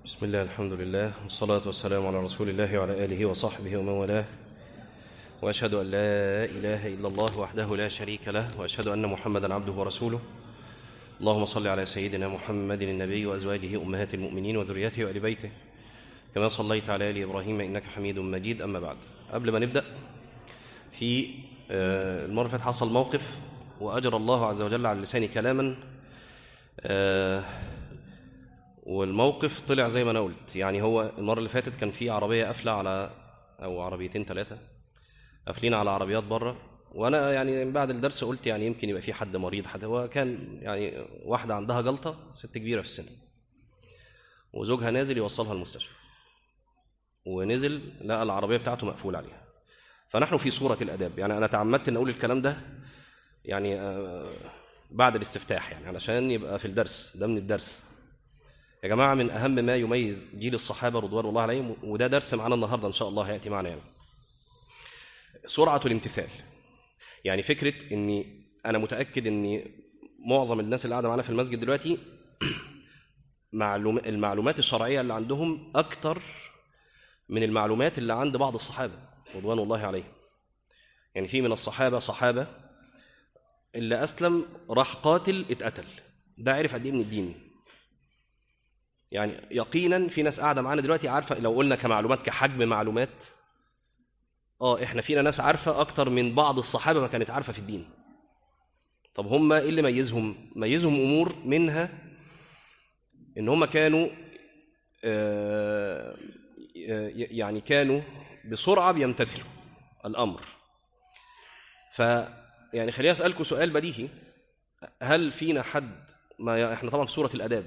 بسم الله الحمد لله والصلاة والسلام على رسول الله وعلى آله وصحبه ومن والاه وأشهد أن لا إله إلا الله وحده لا شريك له وأشهد أن محمدا عبده ورسوله اللهم صل على سيدنا محمد النبي وأزواجه أمهات المؤمنين وذريته وآل بيته كما صليت على آل إبراهيم إنك حميد مجيد أما بعد قبل ما نبدأ في آه، المرة اللي فاتت حصل موقف وأجرى الله عز وجل على لساني كلاما آه، والموقف طلع زي ما أنا قلت يعني هو المرة اللي فاتت كان في عربية قافلة على أو عربيتين ثلاثة قافلين على عربيات بره وأنا يعني بعد الدرس قلت يعني يمكن يبقى في حد مريض حد هو كان يعني واحدة عندها جلطة ست كبيرة في السن وزوجها نازل يوصلها المستشفى ونزل لقى العربية بتاعته مقفول عليها فنحن في صورة الأداب يعني أنا تعمدت أن أقول الكلام ده يعني آه، بعد الاستفتاح يعني علشان يبقى في الدرس ده من الدرس يا جماعة من أهم ما يميز جيل الصحابة رضوان الله عليهم وده درس معانا النهاردة إن شاء الله هيأتي معنا يعني سرعة الامتثال يعني فكرة إني أنا متأكد إن معظم الناس اللي قاعدة معانا في المسجد دلوقتي معلوم المعلومات الشرعية اللي عندهم أكتر من المعلومات اللي عند بعض الصحابة رضوان الله عليهم يعني في من الصحابة صحابة اللي أسلم راح قاتل اتقتل ده عرف قد إيه من الدين يعني يقينا في ناس قاعدة معانا دلوقتي عارفة لو قلنا كمعلومات كحجم معلومات اه احنا فينا ناس عارفة أكتر من بعض الصحابة ما كانت عارفة في الدين طب هم ايه اللي ميزهم ميزهم أمور منها ان هم كانوا آه، يعني كانوا بسرعة بيمتثلوا الأمر ف يعني خليني أسألكم سؤال بديهي هل فينا حد ما احنا طبعا في سورة الآداب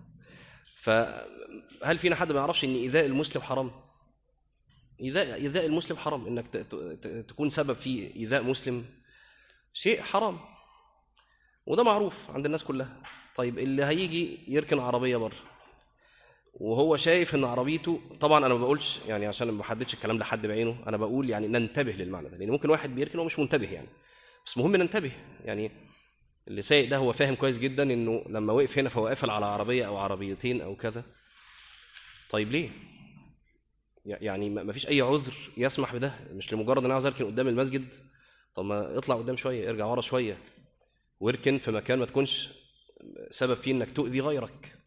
فهل فينا حد ما يعرفش ان إيذاء المسلم حرام إيذاء إيذاء المسلم حرام إنك ت- ت- تكون سبب في إيذاء مسلم شيء حرام وده معروف عند الناس كلها طيب اللي هيجي يركن عربية بره وهو شايف ان عربيته طبعا انا ما بقولش يعني عشان ما بحددش الكلام ده حد بعينه انا بقول يعني ننتبه للمعنى ده لان ممكن واحد بيركن وهو مش منتبه يعني بس مهم ننتبه يعني اللي سايق ده هو فاهم كويس جدا انه لما وقف هنا فهو قافل على عربيه او عربيتين او كذا طيب ليه يعني ما فيش اي عذر يسمح بده مش لمجرد ان انا عاوز اركن قدام المسجد طب ما اطلع قدام شويه ارجع ورا شويه واركن في مكان ما تكونش سبب فيه انك تؤذي غيرك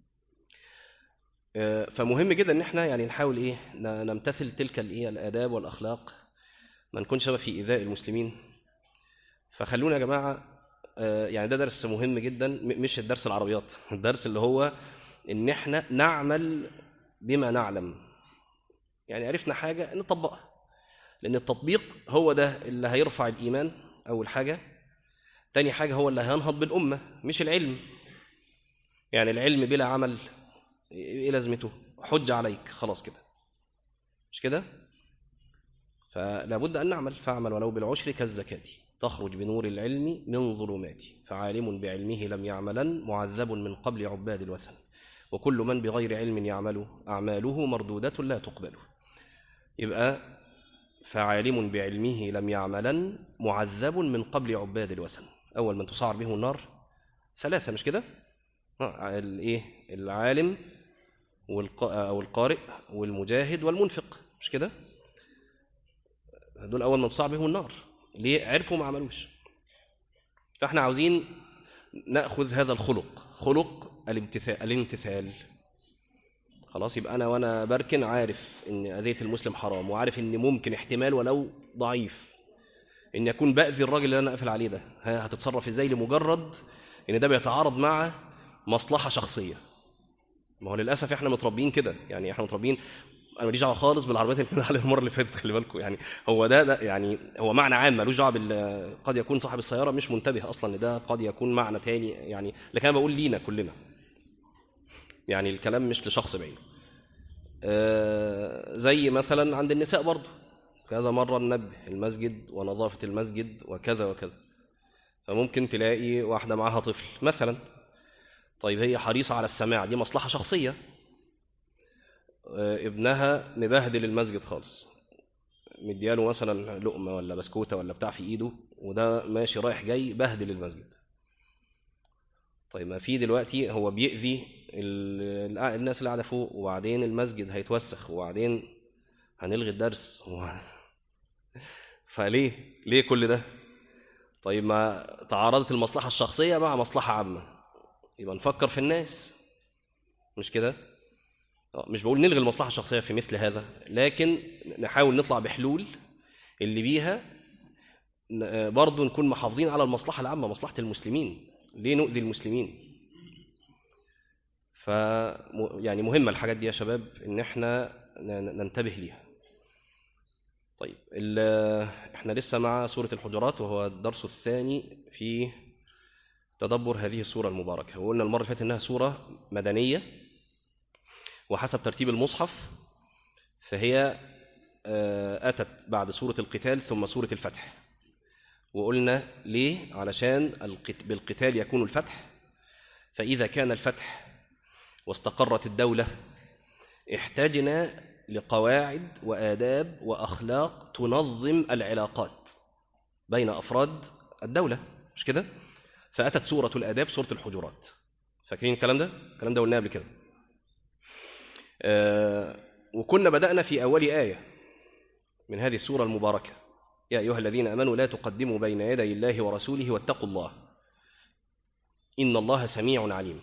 آه، فمهم جدا ان احنا يعني نحاول ايه ن- نمتثل تلك الايه الاداب والاخلاق ما نكونش سبب في ايذاء المسلمين فخلونا يا جماعه آه، يعني ده درس مهم جدا م- مش الدرس العربيات الدرس اللي هو ان احنا نعمل بما نعلم يعني عرفنا حاجه نطبقها لان التطبيق هو ده اللي هيرفع الايمان اول حاجه تاني حاجه هو اللي هينهض بالامه مش العلم يعني العلم بلا عمل ايه لازمته حج عليك خلاص كده مش كده فلا بد ان نعمل فاعمل ولو بالعشر كالزكاه تخرج بنور العلم من ظلمات فعالم بعلمه لم يعملا معذب من قبل عباد الوثن وكل من بغير علم يعمل اعماله مردوده لا تقبل يبقى فعالم بعلمه لم يعملا معذب من قبل عباد الوثن اول من تصعر به النار ثلاثه مش كده آه، الايه العالم والق... او القارئ والمجاهد والمنفق مش كده دول اول من تصعب بهم النار ليه عرفوا ما عملوش فاحنا عاوزين ناخذ هذا الخلق خلق الامتثال الامتثال خلاص يبقى انا وانا بركن عارف ان اذيه المسلم حرام وعارف ان ممكن احتمال ولو ضعيف ان يكون باذي الراجل اللي انا قافل عليه ده ها هتتصرف ازاي لمجرد ان ده بيتعارض مع مصلحه شخصيه ما هو للاسف احنا متربيين كده يعني احنا متربيين انا ماليش دعوه خالص بالعربيات اللي كنا عليها المره اللي فاتت خلي بالكم يعني هو ده, ده يعني هو معنى عام ملوش دعوه بال قد يكون صاحب السياره مش منتبه اصلا ان ده قد يكون معنى تاني يعني لكن انا بقول لينا كلنا يعني الكلام مش لشخص بعينه آه زي مثلا عند النساء برضه كذا مره ننبه المسجد ونظافه المسجد وكذا وكذا فممكن تلاقي واحده معاها طفل مثلا طيب هي حريصة على السماع دي مصلحة شخصية آه، ابنها مبهدل المسجد خالص مدياله مثلا لقمة ولا بسكوتة ولا بتاع في ايده وده ماشي رايح جاي بهدل المسجد طيب ما في دلوقتي هو بيأذي ال- ال- الناس اللي قاعده فوق وبعدين المسجد هيتوسخ وبعدين هنلغي الدرس و... فليه ليه كل ده طيب ما تعارضت المصلحه الشخصيه مع مصلحه عامه يبقى نفكر في الناس مش كده آه، مش بقول نلغي المصلحه الشخصيه في مثل هذا لكن نحاول نطلع بحلول اللي بيها ن- آه، برضو نكون محافظين على المصلحه العامه مصلحه المسلمين ليه نؤذي المسلمين ف يعني مهمه الحاجات دي يا شباب ان احنا ن- ننتبه ليها طيب ال- احنا لسه مع سوره الحجرات وهو الدرس الثاني في تدبر هذه السوره المباركه وقلنا المره اللي فاتت انها سوره مدنيه وحسب ترتيب المصحف فهي آه، أتت بعد سورة القتال ثم سورة الفتح وقلنا ليه علشان القت- بالقتال يكون الفتح فإذا كان الفتح واستقرت الدولة احتاجنا لقواعد وآداب وأخلاق تنظم العلاقات بين أفراد الدولة مش كده؟ فأتت سورة الآداب سورة الحجرات فاكرين الكلام ده؟ الكلام ده قلناه قبل كده آه، وكنا بدأنا في أول آية من هذه السورة المباركة يا أيها الذين آمنوا لا تقدموا بين يدي الله ورسوله واتقوا الله إن الله سميع عليم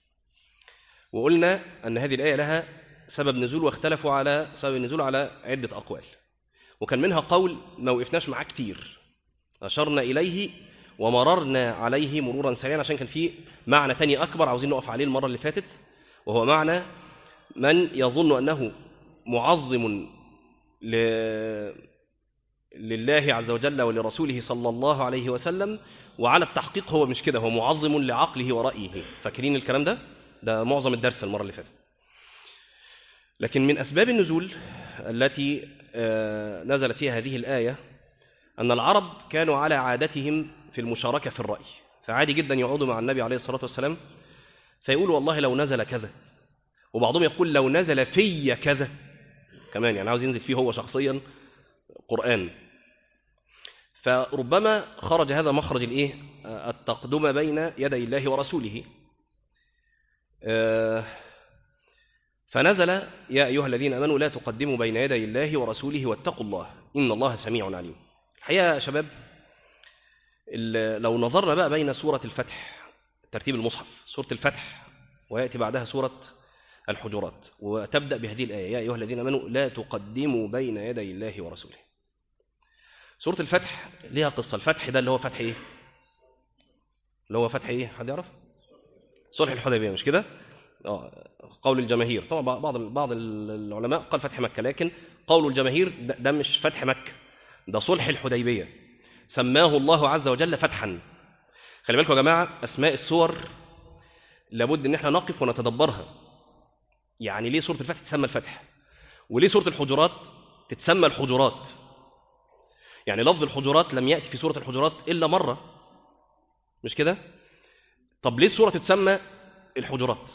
وقلنا أن هذه الآية لها سبب نزول واختلفوا على سبب النزول على عدة أقوال وكان منها قول ما وقفناش معاه كتير أشرنا إليه ومررنا عليه مرورا سريعا عشان كان في معنى تاني أكبر عاوزين نقف عليه المرة اللي فاتت وهو معنى من يظن أنه معظم ل... لله عز وجل ولرسوله صلى الله عليه وسلم وعلى التحقيق هو مش كده هو معظم لعقله ورأيه فاكرين الكلام ده؟ ده معظم الدرس المرة اللي فاتت لكن من أسباب النزول التي آه، نزلت فيها هذه الآية أن العرب كانوا على عادتهم في المشاركة في الرأي فعادي جدا يقعدوا مع النبي عليه الصلاة والسلام فيقولوا والله لو نزل كذا وبعضهم يقول لو نزل في كذا كمان يعني عاوز ينزل فيه هو شخصيا قرآن فربما خرج هذا مخرج الايه آه، التقدم بين يدي الله ورسوله آه، فنزل يا أيها الذين آمنوا لا تقدموا بين يدي الله ورسوله واتقوا الله إن الله سميع عليم الحقيقة يا شباب ال- لو نظرنا بقى بين سورة الفتح ترتيب المصحف سورة الفتح ويأتي بعدها سورة الحجرات وتبدأ بهذه الآية يا أيها الذين آمنوا لا تقدموا بين يدي الله ورسوله سورة الفتح ليها قصة الفتح ده اللي هو فتح إيه اللي هو فتح إيه حد يعرف صلح الحديبية مش كده آه، قول الجماهير طبعا بعض بعض العلماء قال فتح مكة لكن قول الجماهير ده, ده مش فتح مكة ده صلح الحديبية سماه الله عز وجل فتحا خلي بالكم يا جماعة أسماء السور لابد إن احنا نقف ونتدبرها يعني ليه سورة الفتح تسمى الفتح وليه سورة الحجرات تتسمى الحجرات يعني لفظ الحجرات لم يأتي في سورة الحجرات إلا مرة مش كده طب ليه السورة تتسمى الحجرات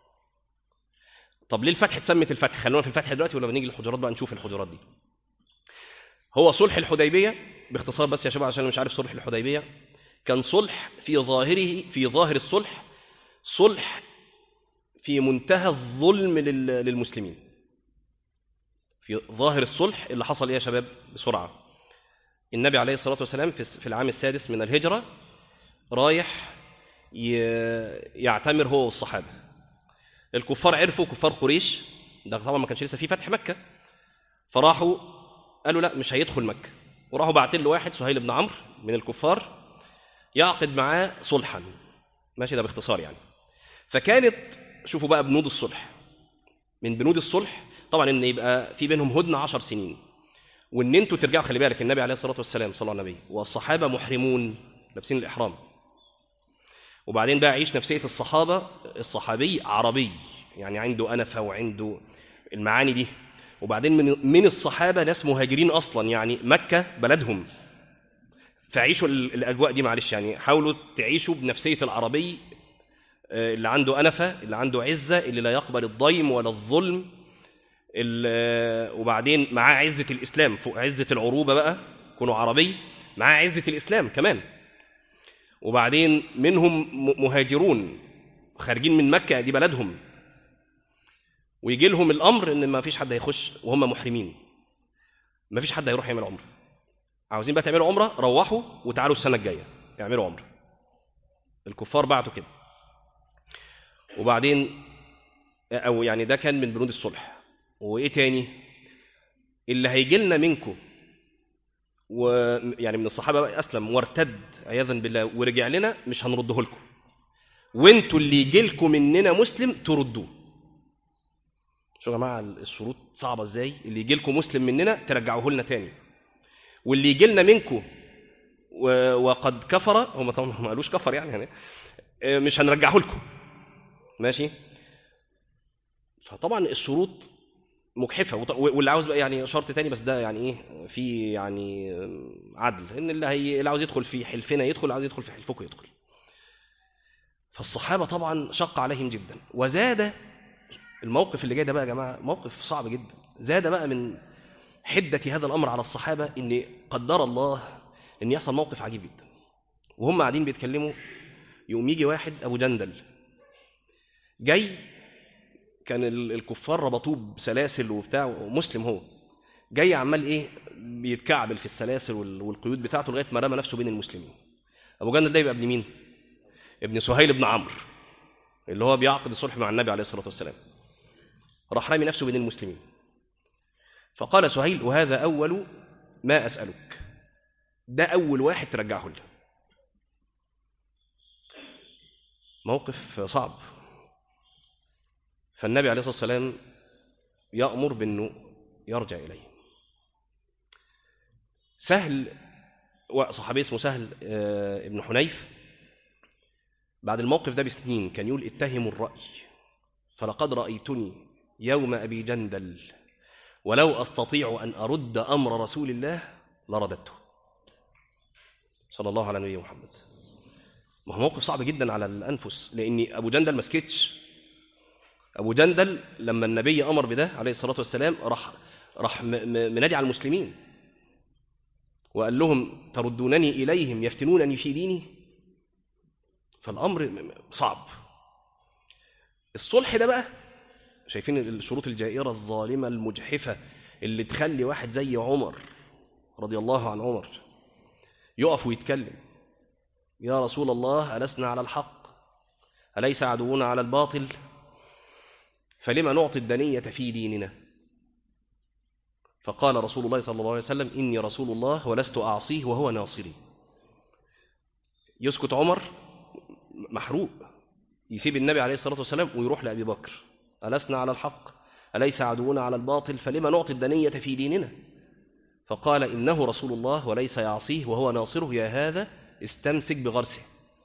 طب ليه الفتح اتسمت الفتح خلونا في الفتح دلوقتي ولا بنيجي للحجرات بقى نشوف الحجرات دي هو صلح الحديبية باختصار بس يا شباب عشان أنا مش عارف صلح الحديبية كان صلح في ظاهره في ظاهر الصلح صلح في منتهى الظلم لل- للمسلمين في ظاهر الصلح اللي حصل ايه يا شباب بسرعة النبي عليه الصلاة والسلام في في العام السادس من الهجرة رايح ي- يعتمر هو والصحابة الكفار عرفوا كفار قريش ده طبعا ما كانش لسه في فتح مكة فراحوا قالوا لا مش هيدخل مكة وراحوا باعتين له واحد سهيل بن عمرو من الكفار يعقد معاه صلحا ماشي ده باختصار يعني فكانت شوفوا بقى بنود الصلح من بنود الصلح طبعا ان يبقى في بينهم هدنه عشر سنين وان انتوا ترجعوا خلي بالك النبي عليه الصلاه والسلام صلى الله عليه وسلم والصحابه محرمون لابسين الاحرام وبعدين بقى عيش نفسيه الصحابه الصحابي عربي يعني عنده انفه وعنده المعاني دي وبعدين من من الصحابه ناس مهاجرين اصلا يعني مكه بلدهم فعيشوا ال- الاجواء دي معلش يعني حاولوا تعيشوا بنفسيه العربي آه، اللي عنده أنفة اللي عنده عزة اللي لا يقبل الضيم ولا الظلم ال- وبعدين معاه عزة الإسلام فوق عزة العروبة بقى كونوا عربي معاه عزة الإسلام كمان وبعدين منهم م- مهاجرون خارجين من مكة دي بلدهم ويجي لهم الأمر إن ما فيش حد هيخش وهم محرمين ما فيش حد هيروح يعمل عمرة عاوزين بقى تعملوا عمرة روحوا وتعالوا السنة الجاية اعملوا عمرة الكفار بعتوا كده وبعدين أو يعني ده كان من بنود الصلح وإيه تاني اللي هيجي لنا منكم ويعني من الصحابة بقى أسلم وارتد عياذا بالله ورجع لنا مش هنرده لكم وانتوا اللي يجي لكم مننا مسلم تردوه شوفوا يا جماعة الشروط صعبة ازاي اللي يجي لكم مسلم مننا ترجعوه لنا تاني واللي يجي لنا منكم و- وقد كفر هم طبعا ما قالوش كفر يعني, يعني آه، مش هنرجعه لكم ماشي فطبعا الشروط مجحفه وط- واللي عاوز بقى يعني شرط تاني بس ده يعني ايه في يعني عدل ان اللي هي اللي عاوز يدخل في حلفنا يدخل اللي عاوز يدخل في حلفكم يدخل فالصحابه طبعا شق عليهم جدا وزاد الموقف اللي جاي ده بقى يا جماعه موقف صعب جدا زاد بقى من حده هذا الامر على الصحابه ان قدر الله ان يحصل موقف عجيب جدا وهم قاعدين بيتكلموا يقوم يجي واحد ابو جندل جاي كان ال- الكفار ربطوه بسلاسل وبتاع مسلم هو جاي عمال ايه بيتكعبل في السلاسل وال- والقيود بتاعته لغايه ما رمى نفسه بين المسلمين ابو جندل ده يبقى ابن مين ابن سهيل بن عمرو اللي هو بيعقد الصلح مع النبي عليه الصلاه والسلام راح رامي نفسه بين المسلمين فقال سهيل وهذا اول ما اسالك ده اول واحد ترجعه له موقف صعب فالنبي عليه الصلاة والسلام يأمر بأنه يرجع إليه سهل صحابي اسمه سهل آه، ابن حنيف بعد الموقف ده بسنين كان يقول اتهموا الرأي فلقد رأيتني يوم أبي جندل ولو أستطيع أن أرد أمر رسول الله لرددته صلى الله على نبينا محمد ما هو موقف صعب جدا على الأنفس لأن أبو جندل ما سكتش أبو جندل لما النبي أمر بده عليه الصلاة والسلام راح راح م- م- منادي على المسلمين وقال لهم تردونني إليهم يفتنونني في ديني فالأمر م- م- صعب الصلح ده بقى شايفين الشروط الجائرة الظالمة المجحفة اللي تخلي واحد زي عمر رضي الله عن عمر يقف ويتكلم يا رسول الله ألسنا على الحق أليس عدونا على الباطل فلما نعطي الدنية في ديننا فقال رسول الله صلى الله عليه وسلم إني رسول الله ولست أعصيه وهو ناصري يسكت عمر محروق يسيب النبي عليه الصلاة والسلام ويروح لأبي بكر ألسنا على الحق أليس عدونا على الباطل فلما نعطي الدنية في ديننا فقال إنه رسول الله وليس يعصيه وهو ناصره يا هذا استمسك بغرسه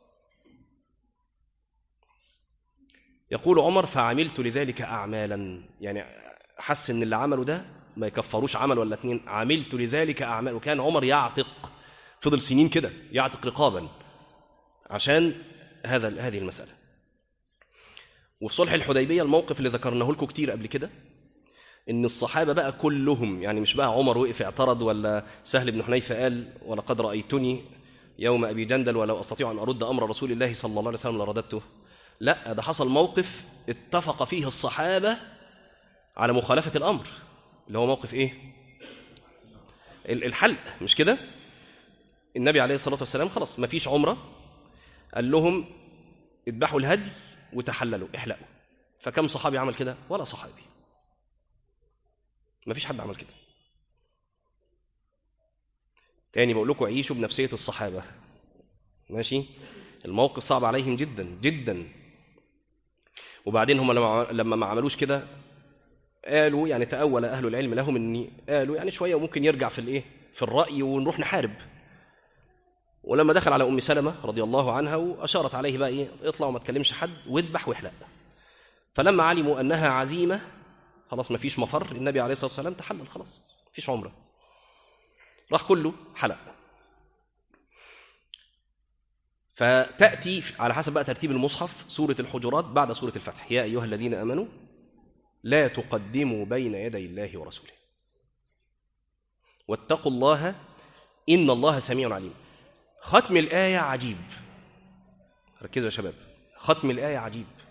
يقول عمر فعملت لذلك أعمالا يعني حس إن اللي عمله ده ما يكفروش عمل ولا اتنين عملت لذلك أعمال وكان عمر يعتق فضل سنين كده يعتق رقابا عشان هذا هذه المسألة وفي صلح الحديبية الموقف اللي ذكرناه لكم كتير قبل كده إن الصحابة بقى كلهم يعني مش بقى عمر وقف اعترض ولا سهل بن حنيفة قال ولقد رأيتني يوم أبي جندل ولو أستطيع أن أرد أمر رسول الله صلى الله عليه وسلم لرددته لا ده حصل موقف اتفق فيه الصحابة على مخالفة الأمر اللي هو موقف إيه ال- الحلق مش كده النبي عليه الصلاة والسلام خلاص ما فيش عمرة قال لهم اذبحوا الهدي وتحللوا احلقوا فكم صحابي عمل كده ولا صحابي ما فيش حد عمل كده تاني بقول لكم عيشوا بنفسية الصحابة ماشي الموقف صعب عليهم جدا جدا وبعدين هم لما لما ما عملوش كده قالوا يعني تأول أهل العلم لهم إن قالوا يعني شوية وممكن يرجع في الإيه في الرأي ونروح نحارب ولما دخل على أم سلمة رضي الله عنها وأشارت عليه بقى إيه اطلع وما تكلمش حد واذبح واحلق فلما علموا أنها عزيمة خلاص ما فيش مفر النبي عليه الصلاة والسلام تحلل خلاص فيش عمرة راح كله حلق فتأتي على حسب بقى ترتيب المصحف سورة الحجرات بعد سورة الفتح يا أيها الذين أمنوا لا تقدموا بين يدي الله ورسوله واتقوا الله إن الله سميع عليم ختم الآية عجيب ركزوا يا شباب ختم الآية عجيب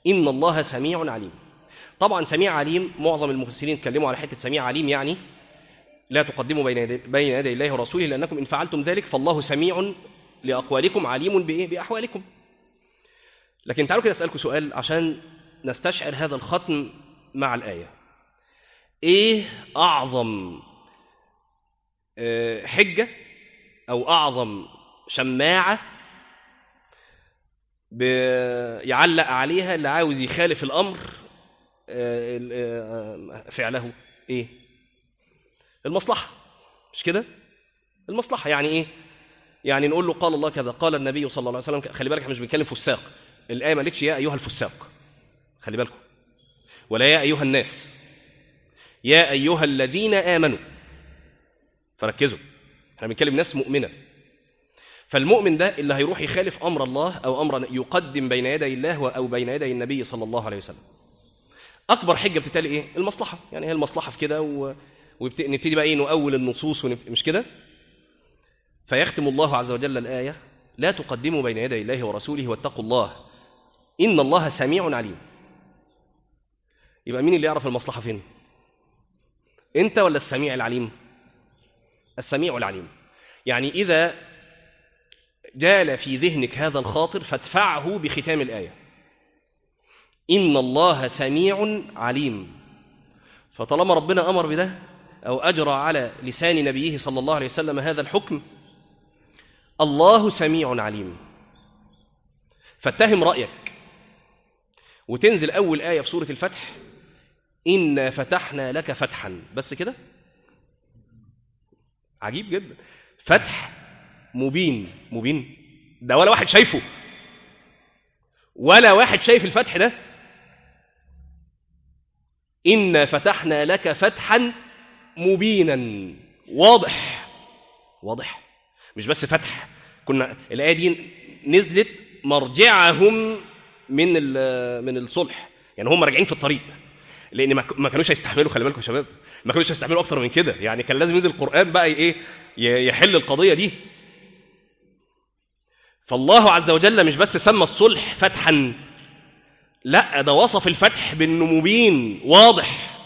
إن الله سميع عليم طبعا سميع عليم معظم المفسرين اتكلموا على حتة سميع عليم يعني لا تقدموا بين يدي, بين يدي الله ورسوله لأنكم إن فعلتم ذلك فالله سميع لأقوالكم عليم بإيه؟ بأحوالكم لكن تعالوا كده أسألكم سؤال عشان نستشعر هذا الختم مع الآية إيه أعظم آه، حجة أو أعظم شماعة يعلق عليها اللي عاوز يخالف الأمر آه، آه، فعله إيه المصلحة مش كده المصلحة يعني إيه يعني نقول له قال الله كذا قال النبي صلى الله عليه وسلم خلي بالك احنا مش بنتكلم فساق الآية ما قالتش يا أيها الفساق خلي بالكم ولا يا أيها الناس يا أيها الذين آمنوا فركزوا احنا بنتكلم ناس مؤمنة فالمؤمن ده اللي هيروح يخالف أمر الله أو أمر يقدم بين يدي الله أو بين يدي النبي صلى الله عليه وسلم أكبر حجة بتتالي إيه؟ المصلحة يعني هي المصلحة في كده و... ونبتدي بقى إيه نؤول النصوص ونف... مش كده فيختم الله عز وجل الآية لا تقدموا بين يدي الله ورسوله واتقوا الله إن الله سميع عليم يبقى مين اللي يعرف المصلحة فين أنت ولا السميع العليم السميع العليم يعني إذا جال في ذهنك هذا الخاطر فادفعه بختام الآية إن الله سميع عليم فطالما ربنا أمر بده أو أجرى على لسان نبيه صلى الله عليه وسلم هذا الحكم الله سميع عليم فاتهم رأيك وتنزل أول آية في سورة الفتح إنا فتحنا لك فتحا بس كده عجيب جدا فتح مبين مبين ده ولا واحد شايفه ولا واحد شايف الفتح ده إنا فتحنا لك فتحا مبينا واضح واضح مش بس فتح كنا الآية دي نزلت مرجعهم من من الصلح يعني هم راجعين في الطريق لان ما كانوش هيستحملوا خلي بالكم يا شباب ما كانوش هيستحملوا اكتر من كده يعني كان لازم ينزل القران بقى ايه يحل القضيه دي فالله عز وجل مش بس سمى الصلح فتحا لا ده وصف الفتح بانه مبين واضح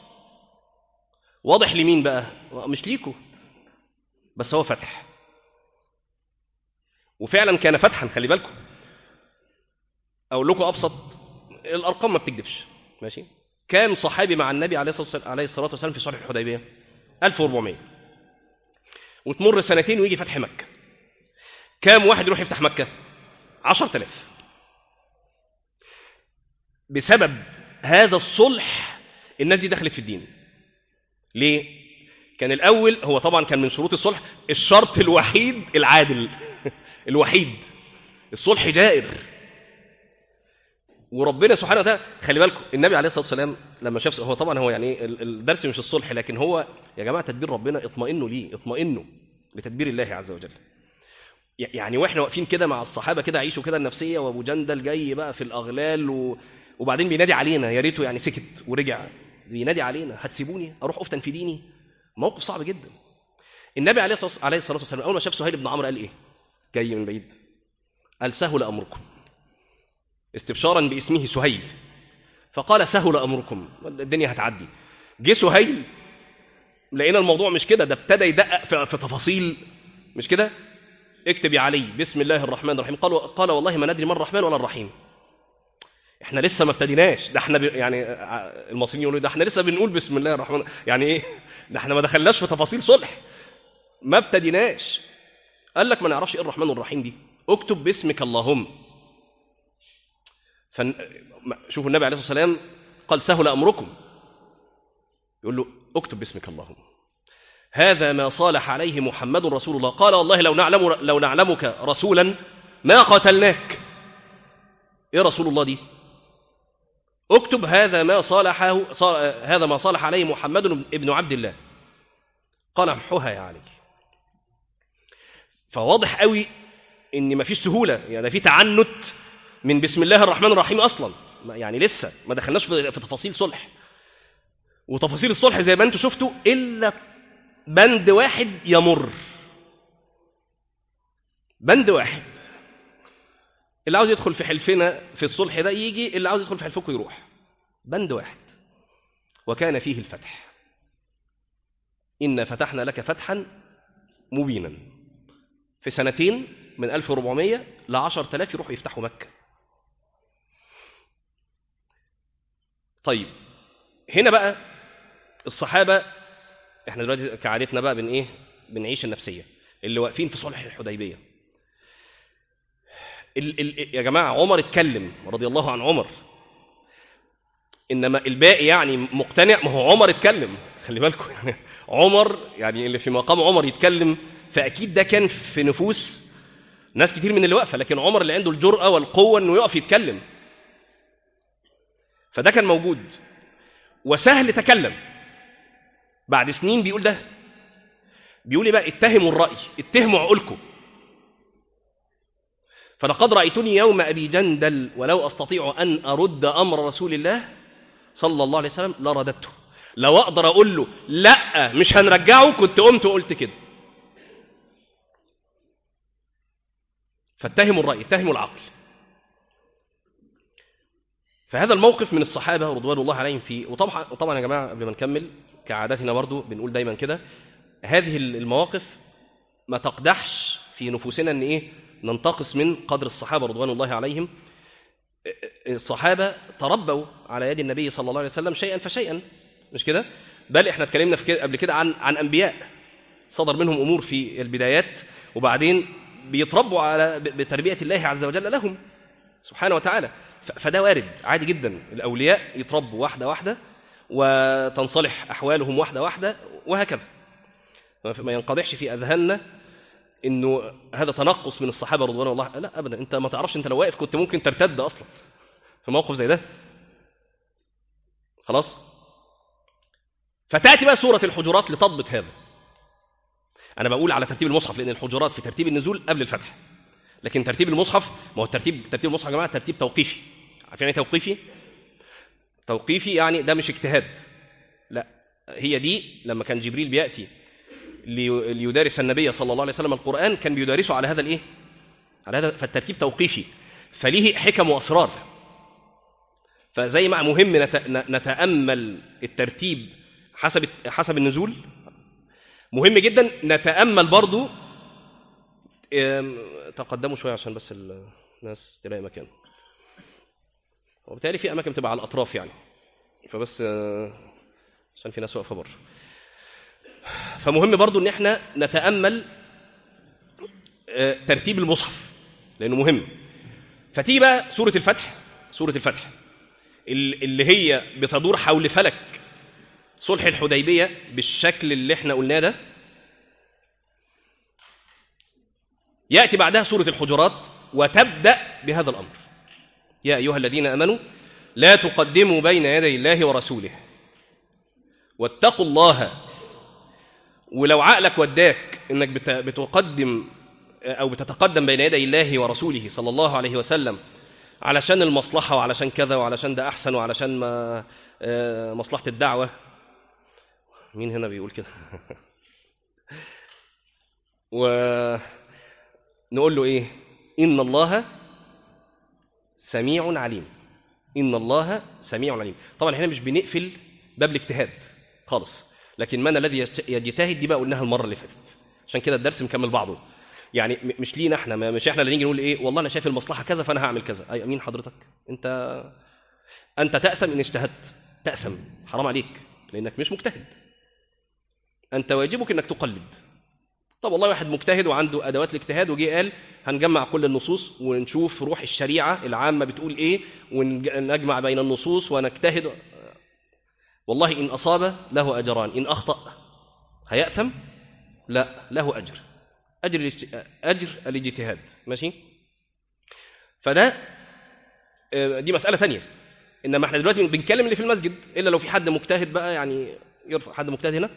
واضح لمين بقى مش ليكوا بس هو فتح وفعلا كان فتحا خلي بالكم اقول لكم ابسط الارقام ما بتكذبش ماشي كام صحابي مع النبي عليه الصلاه عليه الصلاه والسلام في صلح الحديبيه 1400 وتمر سنتين ويجي فتح مكه كام واحد يروح يفتح مكه 10000 بسبب هذا الصلح الناس دي دخلت في الدين ليه كان الاول هو طبعا كان من شروط الصلح الشرط الوحيد العادل الوحيد الصلح جائر وربنا سبحانه وتعالى خلي بالكم النبي عليه الصلاه والسلام لما شاف هو طبعا هو يعني الدرس مش الصلح لكن هو يا جماعه تدبير ربنا اطمئنوا ليه اطمئنوا لتدبير الله عز وجل يعني واحنا واقفين كده مع الصحابه كده عيشوا كده النفسيه وابو جندل جاي بقى في الاغلال و... وبعدين بينادي علينا يا ريته يعني سكت ورجع بينادي علينا هتسيبوني اروح افتن في ديني موقف صعب جدا النبي عليه الصلاه عليه الصلاه والسلام اول ما شاف سهيل بن عمرو قال ايه جاي من بعيد قال سهل امركم استبشارا باسمه سهيل فقال سهل امركم الدنيا هتعدي جه سهيل لقينا الموضوع مش كده ده ابتدى يدقق في, في تفاصيل مش كده اكتب يا علي بسم الله الرحمن الرحيم قال قال والله ما ندري ما الرحمن ولا الرحيم احنا لسه ما ابتديناش ده احنا ب... يعني المصريين يقولوا ده احنا لسه بنقول بسم الله الرحمن يعني ايه ده احنا ما دخلناش في تفاصيل صلح ما ابتديناش قال لك ما نعرفش ايه الرحمن والرحيم دي اكتب باسمك اللهم فن... شوفوا النبي عليه الصلاه والسلام قال سهل امركم يقول له اكتب باسمك اللهم هذا ما صالح عليه محمد رسول الله قال والله لو نعلم لو نعلمك رسولا ما قتلناك ايه رسول الله دي اكتب هذا ما صالحه صال... هذا ما صالح عليه محمد ابن عبد الله قال امحوها يا علي فواضح قوي ان مفيش سهوله يعني في تعنت من بسم الله الرحمن الرحيم اصلا يعني لسه ما دخلناش في تفاصيل صلح وتفاصيل الصلح زي ما انتم شفتوا الا بند واحد يمر بند واحد اللي عاوز يدخل في حلفنا في الصلح ده يجي اللي عاوز يدخل في حلفكم يروح بند واحد وكان فيه الفتح إن فتحنا لك فتحا مبينا في سنتين من 1400 ل 10000 يروحوا يفتحوا مكة طيب هنا بقى الصحابة احنا دلوقتي كعادتنا بقى بن ايه بنعيش النفسية اللي واقفين في صلح الحديبية ال ال يا جماعة عمر اتكلم رضي الله عن عمر انما الباقي يعني مقتنع ما هو عمر اتكلم خلي بالكم يعني عمر يعني اللي في مقام عمر يتكلم فاكيد ده كان في نفوس ناس كتير من اللي واقفه لكن عمر اللي عنده الجرأه والقوه انه يقف يتكلم فده كان موجود وسهل تكلم بعد سنين بيقول ده بيقول إيه بقى اتهموا الرأي اتهموا عقولكم فلقد رأيتني يوم أبي جندل ولو أستطيع أن أرد أمر رسول الله صلى الله عليه وسلم لرددته لو أقدر أقول له لا مش هنرجعه كنت قمت وقلت كده فاتهموا الرأي اتهموا العقل فهذا الموقف من الصحابة رضوان الله عليهم فيه وطبعا طبعا يا جماعة قبل ما نكمل كعادتنا برضو بنقول دايما كده هذه المواقف ما تقدحش في نفوسنا ان ايه ننتقص من قدر الصحابة رضوان الله عليهم الصحابة تربوا على يد النبي صلى الله عليه وسلم شيئا فشيئا مش كده بل احنا اتكلمنا في كده قبل كده عن عن انبياء صدر منهم امور في البدايات وبعدين بيتربوا على بتربية الله عز وجل لهم سبحانه وتعالى فده وارد عادي جدا الأولياء يتربوا واحدة واحدة وتنصلح أحوالهم واحدة واحدة وهكذا ما ينقضحش في أذهاننا إنه هذا تنقص من الصحابة رضوان الله لا أبدا أنت ما تعرفش أنت لو واقف كنت ممكن ترتد أصلا في موقف زي ده خلاص فتأتي بقى سورة الحجرات لتضبط هذا أنا بقول على ترتيب المصحف لأن الحجرات في ترتيب النزول قبل الفتح لكن ترتيب المصحف ما هو الترتيب ترتيب المصحف يا جماعة ترتيب توقيفي عارفين ايه توقيفي؟ توقيفي يعني ده مش اجتهاد لا هي دي لما كان جبريل بيأتي ليدارس النبي صلى الله عليه وسلم القرآن كان بيدارسه على هذا الايه؟ على هذا فالترتيب توقيفي فليه حكم وأسرار فزي ما مهم نتأمل الترتيب حسب حسب النزول مهم جدا نتأمل برضو تقدموا شوية عشان بس الناس تلاقي مكان وبالتالي في أماكن بتبقى على الأطراف يعني فبس عشان في ناس واقفة بره فمهم برضو إن إحنا نتأمل ترتيب المصحف لأنه مهم فتيجي بقى سورة الفتح سورة الفتح اللي هي بتدور حول فلك صلح الحديبية بالشكل اللي احنا قلناه ده يأتي بعدها سورة الحجرات وتبدأ بهذا الأمر يا أيها الذين أمنوا لا تقدموا بين يدي الله ورسوله واتقوا الله ولو عقلك وداك انك بتقدم او بتتقدم بين يدي الله ورسوله صلى الله عليه وسلم علشان المصلحة وعلشان كذا وعلشان ده أحسن وعلشان ما مصلحة الدعوة مين هنا بيقول كده ونقول له إيه إن الله سميع عليم إن الله سميع عليم طبعا هنا مش بنقفل باب الاجتهاد خالص لكن من الذي يجتهد دي بقى قلناها المرة اللي فاتت عشان كده الدرس مكمل بعضه يعني مش لينا احنا مش احنا اللي نيجي نقول ايه والله انا شايف المصلحه كذا فانا هعمل كذا اي مين حضرتك انت انت تاثم ان اجتهدت تاثم حرام عليك لانك مش مجتهد انت واجبك انك تقلد طب والله واحد مجتهد وعنده ادوات الاجتهاد وجي قال هنجمع كل النصوص ونشوف روح الشريعه العامه بتقول ايه ونجمع بين النصوص ونجتهد والله ان اصاب له اجران ان اخطا هياثم لا له اجر أجر أجر الاجتهاد ماشي فده دي مسألة ثانية إنما احنا دلوقتي بنتكلم اللي في المسجد إلا لو في حد مجتهد بقى يعني يرفع حد مجتهد هنا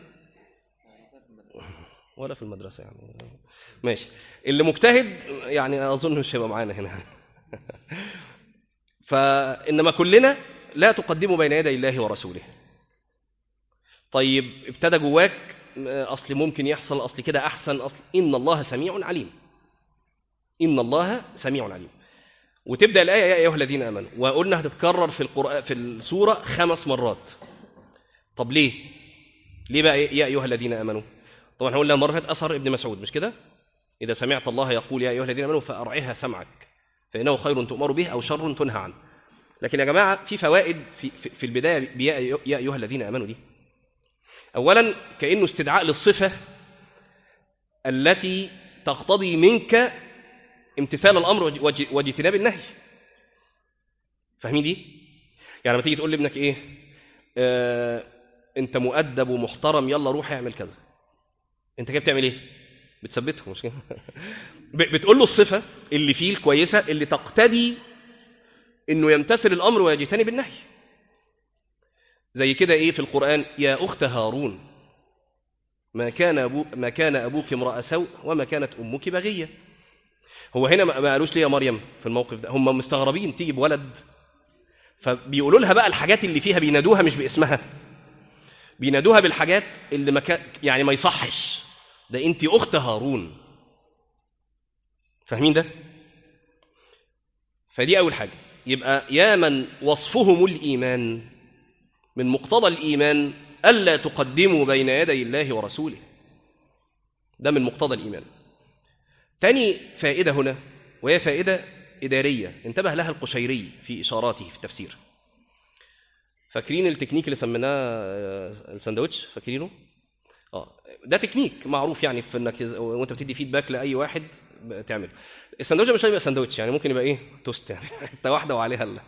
ولا في المدرسة يعني ماشي اللي مجتهد يعني أظن مش هيبقى معانا هنا فإنما كلنا لا تقدموا بين يدي الله ورسوله طيب ابتدى جواك أصل ممكن يحصل أصل كده أحسن أصل إن الله سميع عليم إن الله سميع عليم وتبدا الايه يا ايها الذين امنوا وقلنا هتتكرر في القران في السوره خمس مرات طب ليه ليه بقى يا ايها الذين امنوا طبعا احنا قلنا مره فاتت اثر ابن مسعود مش كده اذا سمعت الله يقول يا ايها الذين امنوا فارعها سمعك فانه خير تؤمر به او شر تنهى عنه لكن يا جماعه في فوائد في في, في البدايه بيا يا ايها الذين امنوا دي اولا كانه استدعاء للصفه التي تقتضي منك امتثال الامر وج- واجتناب النهي فاهمين دي يعني لما تيجي تقول لابنك ايه آه انت مؤدب ومحترم يلا روح اعمل كذا انت كده بتعمل ايه بتثبته مش كده ب- بتقول له الصفه اللي فيه الكويسه اللي تقتدي انه يمتثل الامر ويجتنب النهي زي كده ايه في القران يا اخت هارون ما كان أبو ما كان ابوك امرا سوء وما كانت امك بغيه هو هنا ما ما قالوش ليه يا مريم في الموقف ده هم مستغربين تيجي بولد فبيقولوا لها بقى الحاجات اللي فيها بينادوها مش باسمها بينادوها بالحاجات اللي ما كان يعني ما يصحش ده انت اخت هارون فاهمين ده فدي اول حاجه يبقى يا من وصفهم الايمان من مقتضى الايمان الا تقدموا بين يدي الله ورسوله ده من مقتضى الايمان تاني فائده هنا وهي فائده اداريه انتبه لها القشيري في اشاراته في التفسير فاكرين التكنيك اللي سميناه آه، الساندوتش فاكرينه اه ده تكنيك معروف يعني في انك إز- وانت بتدي فيدباك لاي واحد ب- تعمله الساندوتش مش هيبقى ساندوتش يعني ممكن يبقى ايه توست يعني حته واحده وعليها ال...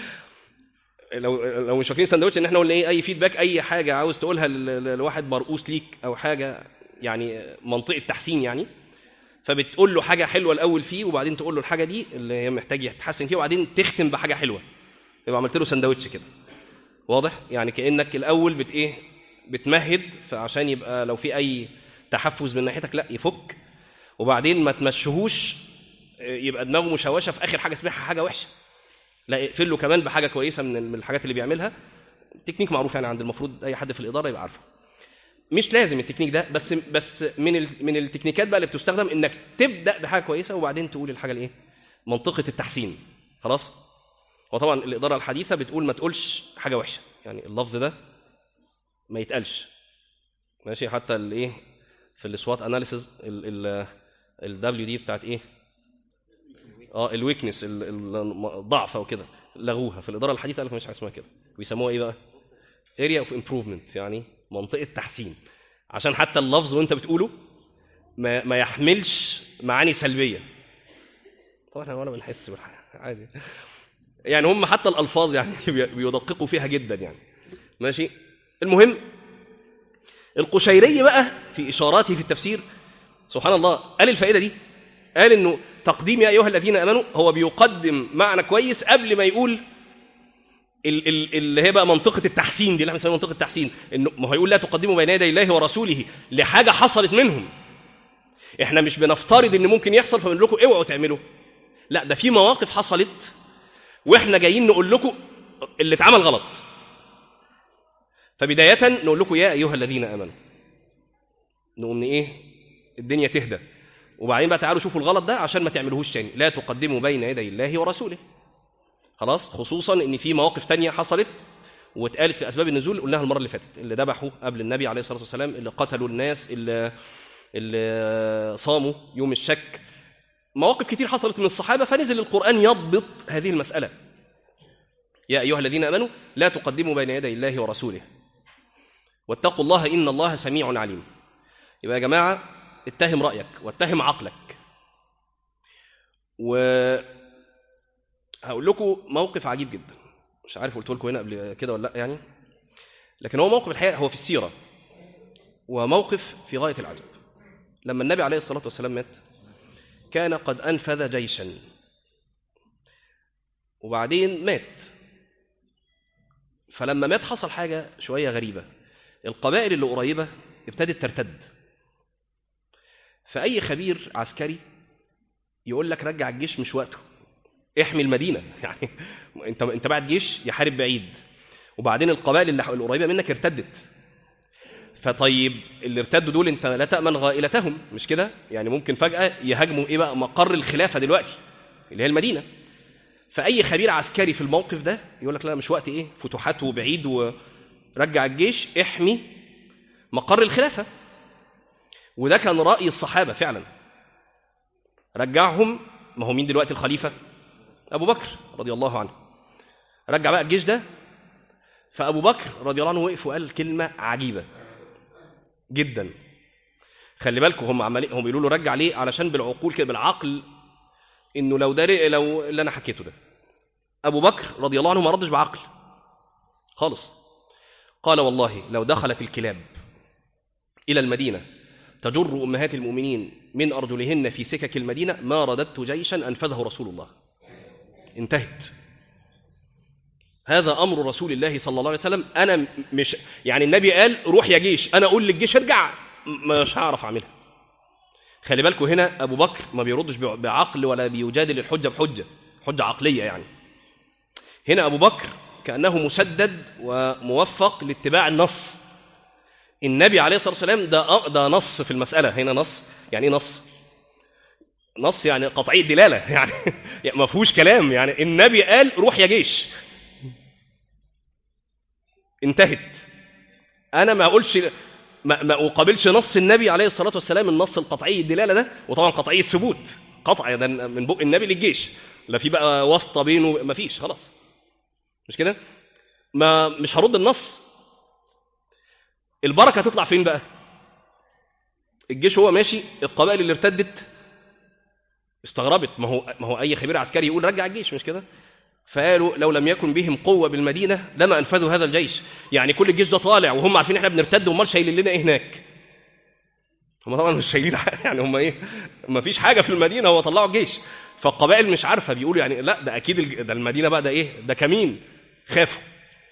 لو لو مش فاكرين ساندوتش ان احنا قلنا ايه اي فيدباك اي حاجه عاوز تقولها ل- ل- لواحد مرؤوس ليك او حاجه يعني منطقه تحسين يعني فبتقول له حاجه حلوه الاول فيه وبعدين تقول له الحاجه دي اللي هي محتاج يتحسن فيها وبعدين تختم بحاجه حلوه يبقى عملت له ساندوتش كده واضح يعني كانك الاول بت ايه بتمهد فعشان يبقى لو في اي تحفز من ناحيتك لا يفك وبعدين ما تمشيهوش آه، يبقى دماغه مشوشه في اخر حاجه سمعها حاجه وحشه لا اقفل له كمان بحاجه كويسه من من الحاجات اللي بيعملها تكنيك معروف يعني عند المفروض اي حد في الاداره يبقى عارفه مش لازم التكنيك ده بس بس من ال- من التكنيكات بقى اللي بتستخدم انك تبدا بحاجه كويسه وبعدين تقول الحاجه الايه منطقه التحسين خلاص وطبعا الاداره الحديثه بتقول ما تقولش حاجه وحشه يعني اللفظ ده ما يتقالش ماشي حتى الايه في السوات اناليسيز الدبليو دي بتاعت ايه اه الويكنس الضعف او كده لغوها في الاداره الحديثه قال لك مش حاجه اسمها كده بيسموها ايه بقى اريا اوف امبروفمنت يعني منطقه تحسين عشان حتى اللفظ وانت بتقوله ما, ما يحملش معاني سلبيه طبعا احنا ولا بنحس بالحاجه عادي يعني هم حتى الالفاظ يعني بي- بيدققوا فيها جدا يعني ماشي المهم القشيري بقى في اشاراته في التفسير سبحان الله قال الفائده دي قال انه تقديم يا ايها الذين امنوا هو بيقدم معنى كويس قبل ما يقول ال- ال- اللي هي بقى منطقه التحسين دي اللي احنا بنسميها منطقه التحسين انه ما هو يقول لا تقدموا بين يدي الله ورسوله لحاجه حصلت منهم احنا مش بنفترض ان ممكن يحصل فبنقول لكم اوعوا تعملوا لا ده في مواقف حصلت واحنا جايين نقول لكم اللي اتعمل غلط فبدايه نقول لكم يا ايها الذين امنوا نقوم ايه الدنيا تهدى وبعدين بقى تعالوا شوفوا الغلط ده عشان ما تعملوهوش تاني لا تقدموا بين يدي الله ورسوله خلاص خصوصا ان في مواقف تانية حصلت واتقالت في اسباب النزول قلناها المره اللي فاتت اللي ذبحوا قبل النبي عليه الصلاه والسلام اللي قتلوا الناس اللي اللي صاموا يوم الشك مواقف كتير حصلت من الصحابه فنزل القران يضبط هذه المساله يا ايها الذين امنوا لا تقدموا بين يدي الله ورسوله واتقوا الله ان الله سميع عليم يبقى يا جماعه اتهم رايك واتهم عقلك و هقول لكم موقف عجيب جدا مش عارف قلت لكم هنا قبل كده ولا لا يعني لكن هو موقف الحقيقه هو في السيره وموقف في غايه العجب لما النبي عليه الصلاه والسلام مات كان قد انفذ جيشا وبعدين مات فلما مات حصل حاجه شويه غريبه القبائل اللي قريبه ابتدت ترتد فاي خبير عسكري يقول لك رجع الجيش مش وقته احمي المدينه يعني انت انت بعد جيش يحارب بعيد وبعدين القبائل اللي القريبه منك ارتدت فطيب اللي ارتدوا دول انت لا تامن غائلتهم مش كده يعني ممكن فجاه يهاجموا ايه بقى مقر الخلافه دلوقتي اللي هي المدينه فاي خبير عسكري في الموقف ده يقول لك لا مش وقت ايه فتوحات وبعيد ورجع الجيش احمي مقر الخلافه وده كان راي الصحابه فعلا رجعهم ما هو مين دلوقتي الخليفه ابو بكر رضي الله عنه رجع بقى الجيش ده فابو بكر رضي الله عنه وقف وقال كلمه عجيبه جدا خلي بالكم هم عمالين هم بيقولوا له رجع ليه علشان بالعقول كده بالعقل انه لو ده لو اللي انا حكيته ده ابو بكر رضي الله عنه ما ردش بعقل خالص قال والله لو دخلت الكلاب الى المدينه تجر امهات المؤمنين من ارجلهن في سكك المدينه ما رددت جيشا انفذه رسول الله انتهت هذا امر رسول الله صلى الله عليه وسلم انا مش يعني النبي قال روح يا جيش انا اقول للجيش ارجع مش هعرف اعملها خلي بالكم هنا ابو بكر ما بيردش بعقل ولا بيجادل الحجه بحجه حجه عقليه يعني هنا ابو بكر كانه مسدد وموفق لاتباع النص النبي عليه الصلاه والسلام ده ده نص في المساله هنا نص يعني ايه نص نص يعني قطعي دلاله يعني ما فيهوش كلام يعني النبي قال روح يا جيش انتهت انا ما اقولش ما, ما اقابلش نص النبي عليه الصلاه والسلام النص القطعي الدلاله ده وطبعا قطعي الثبوت قطع ده من بق النبي للجيش لا في بقى واسطه بينه ما فيش خلاص مش كده ما مش هرد النص البركه تطلع فين بقى الجيش هو ماشي القبائل اللي ارتدت استغربت ما هو ما هو اي خبير عسكري يقول رجع الجيش مش كده فقالوا لو لم يكن بهم قوه بالمدينه لما انفذوا هذا الجيش يعني كل الجيش ده طالع وهم عارفين احنا بنرتد امال شايلين لنا ايه هناك هم طبعا مش شايلين يعني هم ايه ما فيش حاجه في المدينه هو طلعوا الجيش فالقبائل مش عارفه بيقولوا يعني لا ده اكيد ده المدينه بقى ده ايه ده كمين خافوا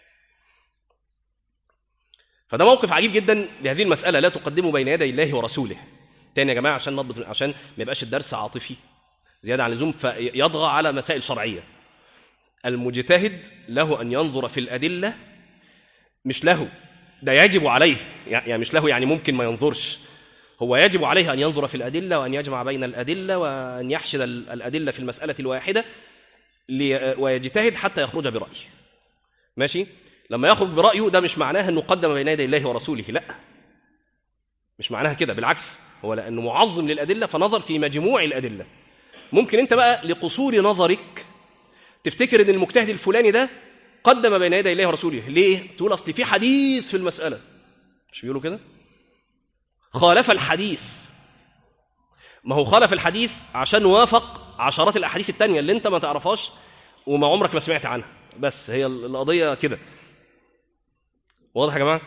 فده موقف عجيب جدا لهذه المساله لا تقدموا بين يدي الله ورسوله تاني يا جماعه عشان نضبط عشان ما يبقاش الدرس عاطفي زياده عن اللزوم فيطغى على مسائل شرعيه المجتهد له أن ينظر في الأدلة مش له ده يجب عليه يعني مش له يعني ممكن ما ينظرش هو يجب عليه أن ينظر في الأدلة وأن يجمع بين الأدلة وأن يحشد الأدلة في المسألة الواحدة ويجتهد حتى يخرج برأيه ماشي لما يخرج برأيه ده مش معناه أنه قدم بين يدي الله ورسوله لا مش معناها كده بالعكس هو لأنه معظم للأدلة فنظر في مجموع الأدلة ممكن أنت بقى لقصور نظرك تفتكر ان المجتهد الفلاني ده قدم بين يدي الله ورسوله ليه تقول اصل في حديث في المساله مش بيقولوا كده خالف الحديث ما هو خالف الحديث عشان وافق عشرات الاحاديث التانية اللي انت ما تعرفهاش وما عمرك ما سمعت عنها بس هي القضيه كده واضح يا جماعه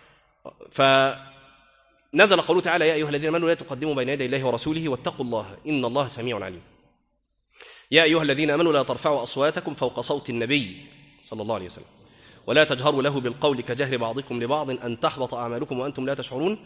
فنزل قوله تعالى يا ايها الذين امنوا لا تقدموا بين يدي الله ورسوله واتقوا الله ان الله سميع عليم يا أيها الذين آمنوا لا ترفعوا أصواتكم فوق صوت النبي صلى الله عليه وسلم ولا تجهروا له بالقول كجهر بعضكم لبعض أن تحبط أعمالكم وأنتم لا تشعرون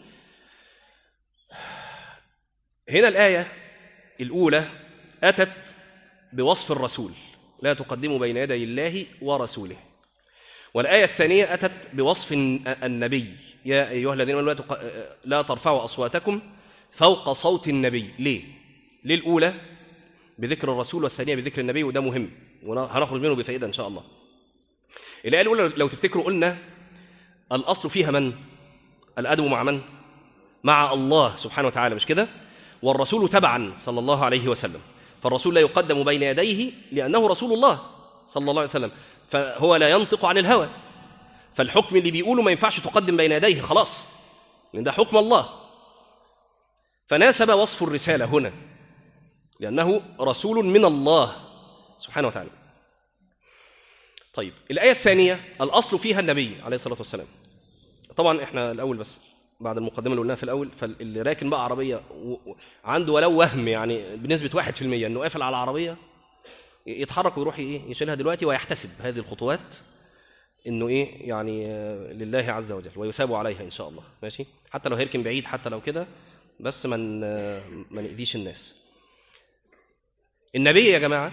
هنا الآية الأولى أتت بوصف الرسول لا تقدموا بين يدي الله ورسوله والآية الثانية أتت بوصف النبي يا أيها الذين آمنوا لا, تق... لا ترفعوا أصواتكم فوق صوت النبي ليه؟ ليه الأولى بذكر الرسول والثانية بذكر النبي وده مهم وهنخرج منه بفائدة إن شاء الله الآية الأولى لو تفتكروا قلنا الأصل فيها من؟ الأدب مع من؟ مع الله سبحانه وتعالى مش كده؟ والرسول تبعا صلى الله عليه وسلم فالرسول لا يقدم بين يديه لأنه رسول الله صلى الله عليه وسلم فهو لا ينطق عن الهوى فالحكم اللي بيقوله ما ينفعش تقدم بين يديه خلاص لأن ده حكم الله فناسب وصف الرسالة هنا لأنه رسول من الله سبحانه وتعالى طيب الآية الثانية الأصل فيها النبي عليه الصلاة والسلام طبعا احنا الأول بس بعد المقدمة اللي قلناها في الأول فاللي راكن بقى عربية عنده ولو وهم يعني بنسبة واحد في المية أنه قافل على العربية يتحرك ويروح إيه يشيلها دلوقتي ويحتسب هذه الخطوات انه ايه يعني لله عز وجل ويثاب عليها ان شاء الله ماشي حتى لو هيركن بعيد حتى لو كده بس من ما نأذيش الناس النبي يا جماعه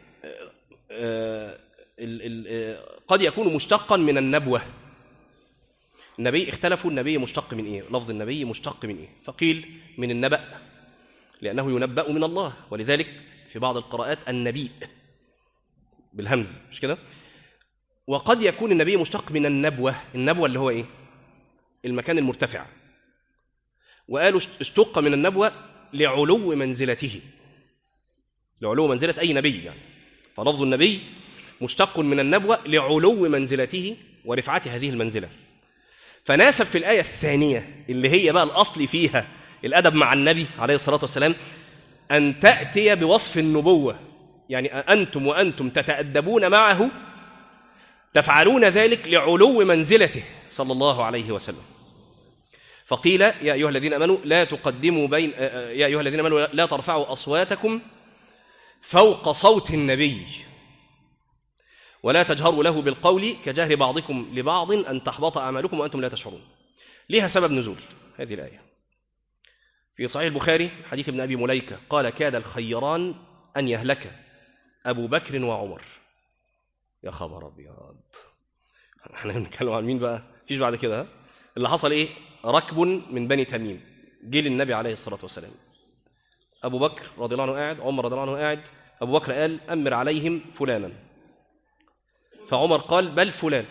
قد يكون مشتقا من النبوه النبي اختلفوا النبي مشتق من ايه لفظ النبي مشتق من ايه فقيل من النبأ لأنه ينبأ من الله ولذلك في بعض القراءات النبي بالهمز مش كده وقد يكون النبي مشتق من النبوة النبوة اللي هو إيه المكان المرتفع وقالوا اشتق من النبوة لعلو منزلته لعلو منزلة أي نبي يعني فلفظ النبي مشتق من النبوة لعلو منزلته ورفعة هذه المنزلة فناسب في الآية الثانية اللي هي بقى الأصل فيها الأدب مع النبي عليه الصلاة والسلام أن تأتي بوصف النبوة يعني أنتم وأنتم تتأدبون معه تفعلون ذلك لعلو منزلته صلى الله عليه وسلم فقيل يا أيها الذين أمنوا لا تقدموا بين يا أيها الذين أمنوا لا ترفعوا أصواتكم فوق صوت النبي ولا تجهروا له بالقول كجهر بعضكم لبعض أن تحبط أعمالكم وأنتم لا تشعرون لها سبب نزول هذه الآية في صحيح البخاري حديث ابن أبي مليكة قال كاد الخيران أن يهلك أبو بكر وعمر يا خبر أبيض احنا بنتكلم عن مين بقى فيش بعد كده اللي حصل ايه ركب من بني تميم جه للنبي عليه الصلاة والسلام أبو بكر رضي الله عنه قاعد عمر رضي الله عنه قاعد أبو بكر قال أمر عليهم فلانا فعمر قال بل فلان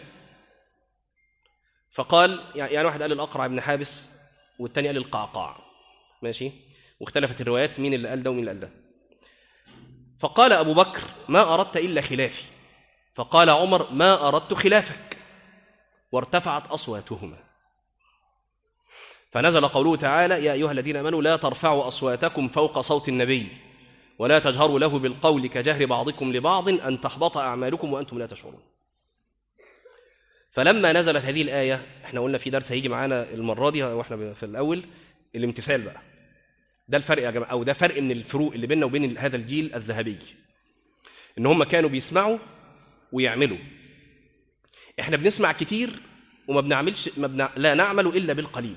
فقال يعني واحد قال الأقرع بن حابس والتاني قال القعقاع ماشي واختلفت الروايات مين اللي قال ده ومين اللي قال ده فقال أبو بكر ما أردت إلا خلافي فقال عمر ما أردت خلافك وارتفعت أصواتهما فنزل قوله تعالى يا أيها الذين آمنوا لا ترفعوا أصواتكم فوق صوت النبي ولا تجهروا له بالقول كجهر بعضكم لبعض أن تحبط أعمالكم وأنتم لا تشعرون فلما نزلت هذه الآية احنا قلنا في درس هيجي معانا المرة دي واحنا في الأول الامتثال بقى ده الفرق يا جماعة أو ده فرق من الفروق اللي بيننا وبين هذا الجيل الذهبي إن هم كانوا بيسمعوا ويعملوا احنا بنسمع كتير وما بنعملش ما بنع... لا نعمل إلا بالقليل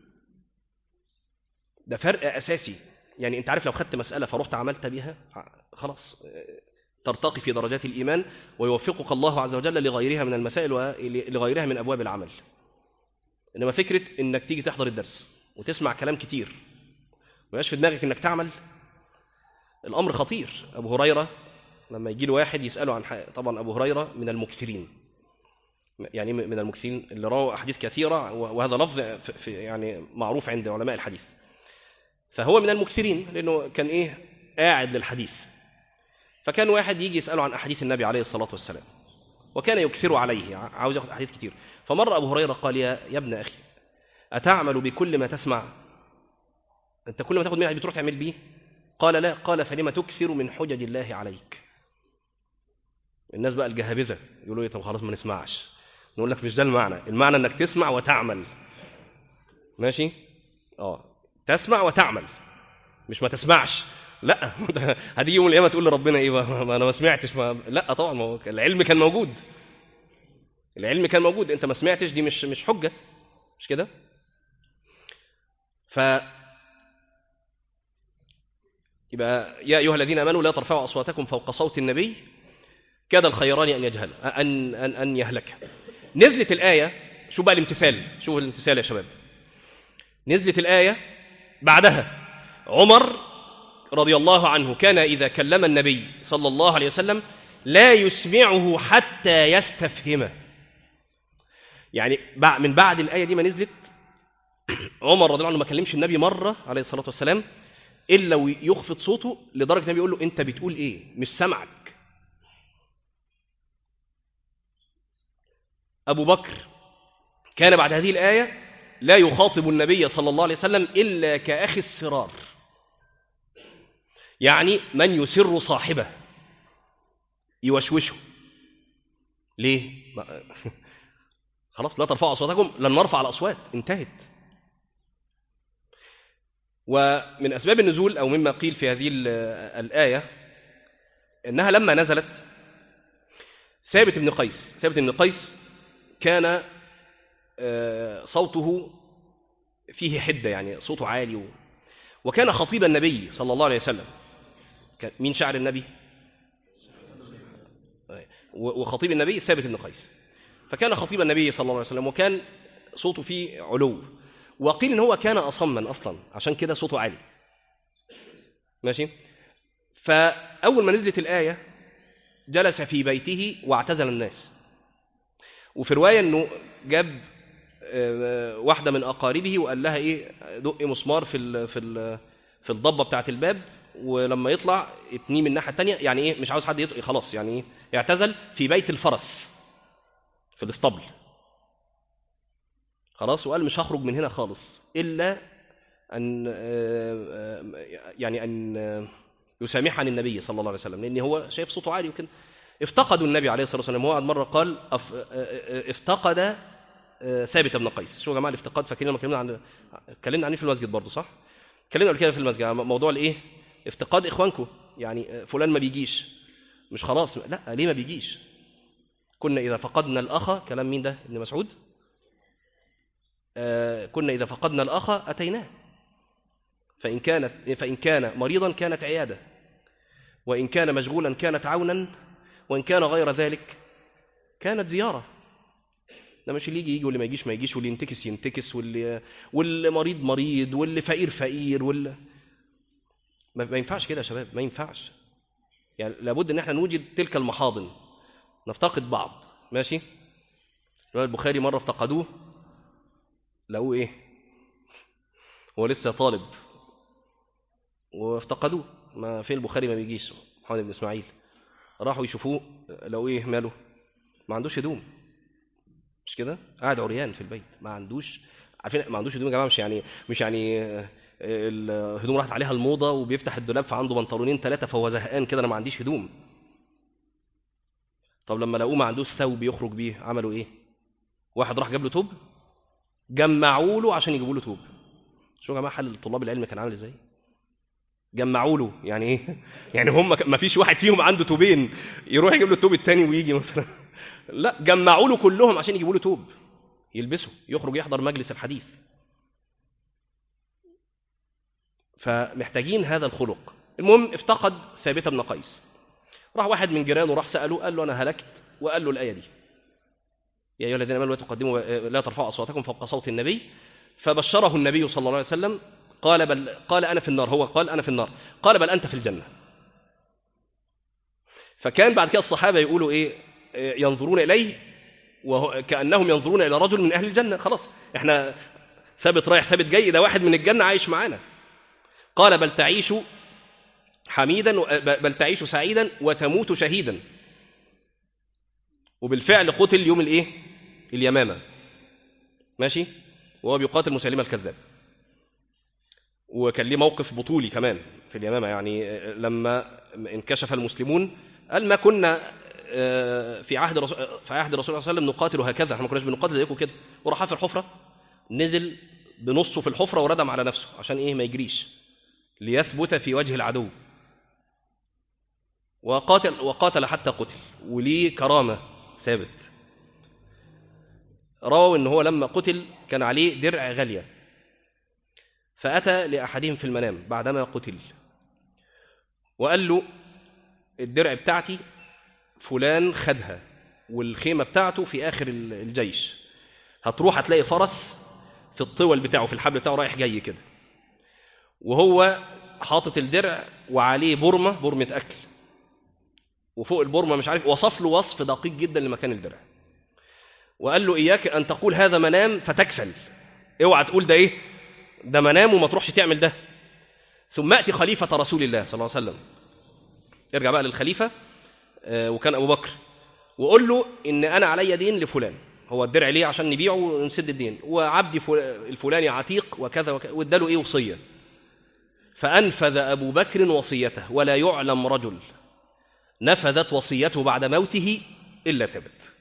ده فرق أساسي يعني أنت عارف لو خدت مسألة فرحت عملت بها خلاص ترتقي في درجات الإيمان ويوفقك الله عز وجل لغيرها من المسائل ولغيرها من أبواب العمل إنما فكرة إنك تيجي تحضر الدرس وتسمع كلام كتير ويبقاش في دماغك إنك تعمل الأمر خطير أبو هريرة لما يجي له واحد يسأله عن حاجة طبعا أبو هريرة من المكثرين يعني من المكثرين اللي رووا أحاديث كثيرة وهذا لفظ في يعني معروف عند علماء الحديث فهو من المكثرين لأنه كان إيه قاعد للحديث فكان واحد يجي يسأله عن أحاديث النبي عليه الصلاة والسلام وكان يكثر عليه عاوز ياخذ أحاديث كتير فمر أبو هريرة قال يا, يا ابن أخي أتعمل بكل ما تسمع أنت كل ما تاخذ منها بتروح تعمل بيه قال لا قال فلما تكثر من حجج الله عليك الناس بقى الجهابذة يقولوا لي طب خلاص ما نسمعش نقول لك مش ده المعنى المعنى انك تسمع وتعمل ماشي اه تسمع وتعمل مش ما تسمعش لا هتيجي يوم القيامه تقول لربنا ايه بقى ما انا ما سمعتش ما لا طبعا ما هو العلم كان موجود العلم كان موجود انت ما سمعتش دي مش مش حجه مش كده ف يبقى يا ايها الذين امنوا لا ترفعوا اصواتكم فوق صوت النبي كاد الخيران ان يجهل ان ان ان يهلك نزلت الايه شو بقى الامتثال شوف الامتثال يا شباب نزلت الايه بعدها عمر رضي الله عنه كان إذا كلم النبي صلى الله عليه وسلم لا يسمعه حتى يستفهمه يعني من بعد الآية دي ما نزلت عمر رضي الله عنه ما كلمش النبي مرة عليه الصلاة والسلام إلا ويخفض صوته لدرجة النبي يقول له أنت بتقول إيه مش سمعك أبو بكر كان بعد هذه الآية لا يخاطب النبي صلى الله عليه وسلم إلا كأخي السرار يعني من يسر صاحبه يوشوشه ليه خلاص لا ترفعوا اصواتكم لن نرفع الاصوات انتهت ومن اسباب النزول او مما قيل في هذه الايه انها لما نزلت ثابت بن قيس ثابت بن قيس كان صوته فيه حده يعني صوته عالي وكان خطيب النبي صلى الله عليه وسلم مين شاعر النبي وخطيب النبي ثابت بن قيس فكان خطيب النبي صلى الله عليه وسلم وكان صوته فيه علو وقيل ان هو كان اصما اصلا عشان كده صوته عالي ماشي فاول ما نزلت الايه جلس في بيته واعتزل الناس وفي رواية أنه جاب آه، واحدة من أقاربه وقال لها إيه دقي مسمار في ال في ال في الضبة بتاعة الباب ولما يطلع اتنيه من الناحية التانية يعني إيه مش عاوز حد يطقي خلاص يعني إيه اعتزل في بيت الفرس في الاسطبل خلاص وقال مش هخرج من هنا خالص إلا أن آه، آه، يعني أن آه، يسامحني النبي صلى الله عليه وسلم لأن هو شايف صوته عالي وكده افتقدوا النبي عليه الصلاة والسلام هو مرة قال أف- آه، آه، افتقد آه، ثابت بن قيس شو يا جماعة الافتقاد فاكرين لما اتكلمنا عن اتكلمنا عنه في المسجد برضه صح؟ اتكلمنا قبل كده في المسجد عن موضوع الايه؟ افتقاد اخوانكم يعني آه، فلان ما بيجيش مش خلاص لا ليه ما بيجيش؟ كنا إذا فقدنا الأخ كلام مين ده؟ ابن مسعود؟ آه، كنا إذا فقدنا الأخ أتيناه فإن كانت فإن كان مريضا كانت عيادة وإن كان مشغولا كانت عونا وإن كان غير ذلك كانت زيارة ده مش اللي يجي يجي واللي ما يجيش ما يجيش واللي ينتكس ينتكس واللي واللي مريض مريض واللي فقير فقير واللي ما ما ينفعش كده يا شباب ما ينفعش يعني لابد ان احنا نوجد تلك المحاضن نفتقد بعض ماشي الإمام البخاري مره افتقدوه لقوه ايه هو لسه طالب وافتقدوه ما فين البخاري ما بيجيش محمد بن اسماعيل راحوا يشوفوه لو ايه ماله ما عندوش هدوم مش كده قاعد عريان في البيت ما عندوش عارفين ما عندوش هدوم يا جماعه مش يعني مش يعني آه، الهدوم راحت عليها الموضه وبيفتح الدولاب فعنده بنطلونين ثلاثه فهو زهقان كده انا ما عنديش هدوم طب لما لقوه ما عندوش ثوب يخرج بيه عملوا ايه واحد راح جاب له توب جمعوا له عشان يجيبوا له توب شو يا جماعه حل طلاب العلم كان عامل ازاي جمعوا له يعني ايه يعني هم ك- ما فيش واحد فيهم عنده توبين يروح يجيب له التوب الثاني ويجي مثلا لا جمعوا له كلهم عشان يجيبوا له توب يلبسه يخرج يحضر مجلس الحديث فمحتاجين هذا الخلق المهم افتقد ثابت بن قيس راح واحد من جيرانه راح سأله قال له أنا هلكت وقال له الآية دي يا أيها الذين آمنوا لا تقدموا لا ترفعوا أصواتكم فوق صوت النبي فبشره النبي صلى الله عليه وسلم قال بل قال أنا في النار هو قال أنا في النار قال بل أنت في الجنة فكان بعد كده الصحابة يقولوا إيه إيه، ينظرون إليه وهو كأنهم ينظرون إلى رجل من أهل الجنة خلاص إحنا ثابت رايح ثابت جاي ده واحد من الجنة عايش معانا قال بل تعيش حميدا و- بل تعيش سعيدا وتموت شهيدا وبالفعل قتل يوم الايه اليمامه ماشي وهو بيقاتل مسيلمه الكذاب وكان ليه موقف بطولي كمان في اليمامه يعني لما انكشف المسلمون قال ما كنا آه، في عهد رسول في عهد الرسول صلى الله عليه وسلم نقاتل هكذا احنا ما كناش بنقاتل زيكم كده وراح حافر الحفره نزل بنصه في الحفره وردم على نفسه عشان ايه ما يجريش ليثبت في وجه العدو وقاتل وقاتل حتى قتل وليه كرامة ثابت رووا ان هو لما قتل كان عليه درع غالية فأتى لأحدهم في المنام بعدما قتل وقال له الدرع بتاعتي فلان خدها والخيمة بتاعته في آخر ال- الجيش هتروح هتلاقي فرس في الطول بتاعه في الحبل بتاعه رايح جاي كده وهو حاطط الدرع وعليه برمة برمة أكل وفوق البرمة مش عارف وصف له وصف دقيق جدا لمكان الدرع وقال له إياك أن تقول هذا منام فتكسل اوعى تقول ده إيه ده منام وما تروحش تعمل ده ثم أتي خليفة رسول الله صلى الله عليه وسلم ارجع بقى للخليفة آه، وكان أبو بكر وقول له إن أنا علي دين لفلان هو الدرع ليه عشان نبيعه ونسد الدين وعبدي فل- الفلاني عتيق وكذا وكذا واداله إيه وصية فأنفذ أبو بكر وصيته ولا يعلم رجل نفذت وصيته بعد موته إلا ثبت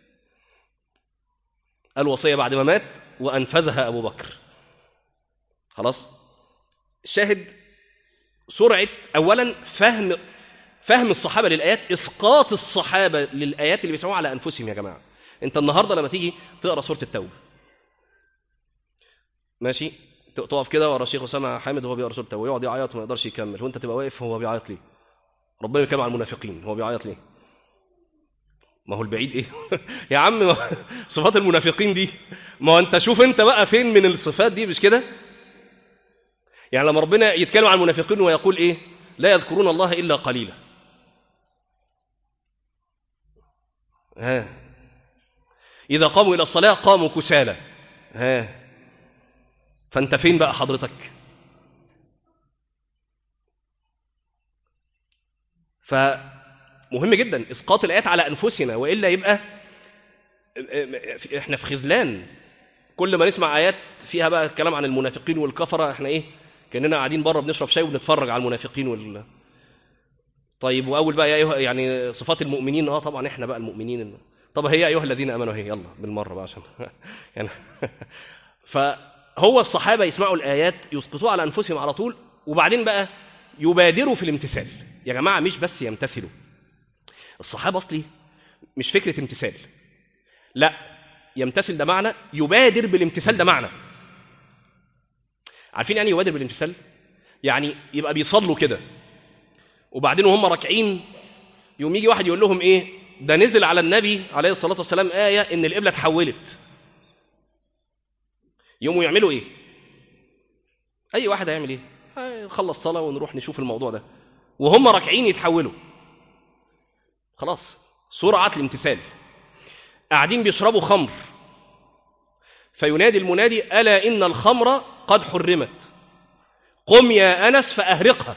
الوصية بعد ما مات وأنفذها أبو بكر خلاص شاهد سرعة أولا فهم فهم الصحابة للآيات إسقاط الصحابة للآيات اللي بيسمعوها على أنفسهم يا جماعة أنت النهاردة لما تيجي تقرأ سورة التوبة ماشي تقف كده ورا الشيخ أسامة حامد وهو بيقرأ سورة التوبة يقعد يعيط وما يقدرش يكمل وأنت تبقى واقف هو بيعيط ليه ربنا بيتكلم عن المنافقين هو بيعيط ليه ما هو البعيد ايه يا عم ما- صفات المنافقين دي ما هو انت شوف انت بقى فين من الصفات دي مش كده يعني لما ربنا يتكلم عن المنافقين ويقول ايه لا يذكرون الله الا قليلا ها إذا قاموا إلى الصلاة قاموا كسالى ها فأنت فين بقى حضرتك فمهم جدا إسقاط الآيات على أنفسنا وإلا يبقى إحنا في خذلان كل ما نسمع آيات فيها بقى الكلام عن المنافقين والكفرة إحنا إيه كأننا قاعدين بره بنشرب شاي وبنتفرج على المنافقين وال طيب واول بقى يا ايها يعني صفات المؤمنين اه طبعا احنا بقى المؤمنين طب هي ايها الذين امنوا هي يلا بالمره بقى عشان يعني فهو الصحابه يسمعوا الايات يسقطوها على انفسهم على طول وبعدين بقى يبادروا في الامتثال يا جماعه مش بس يمتثلوا الصحابه اصلي مش فكره امتثال لا يمتثل ده معنى يبادر بالامتثال ده معنى عارفين يعني يبادر بالامتثال يعني يبقى بيصلوا كده وبعدين وهم راكعين يوم يجي واحد يقول لهم ايه ده نزل على النبي عليه الصلاه والسلام ايه ان القبله اتحولت يقوموا يعملوا ايه اي واحد هيعمل ايه نخلص صلاه ونروح نشوف الموضوع ده وهم راكعين يتحولوا خلاص سرعه الامتثال قاعدين بيشربوا خمر فينادي المنادي الا ان الخمر قد حرمت قم يا انس فاهرقها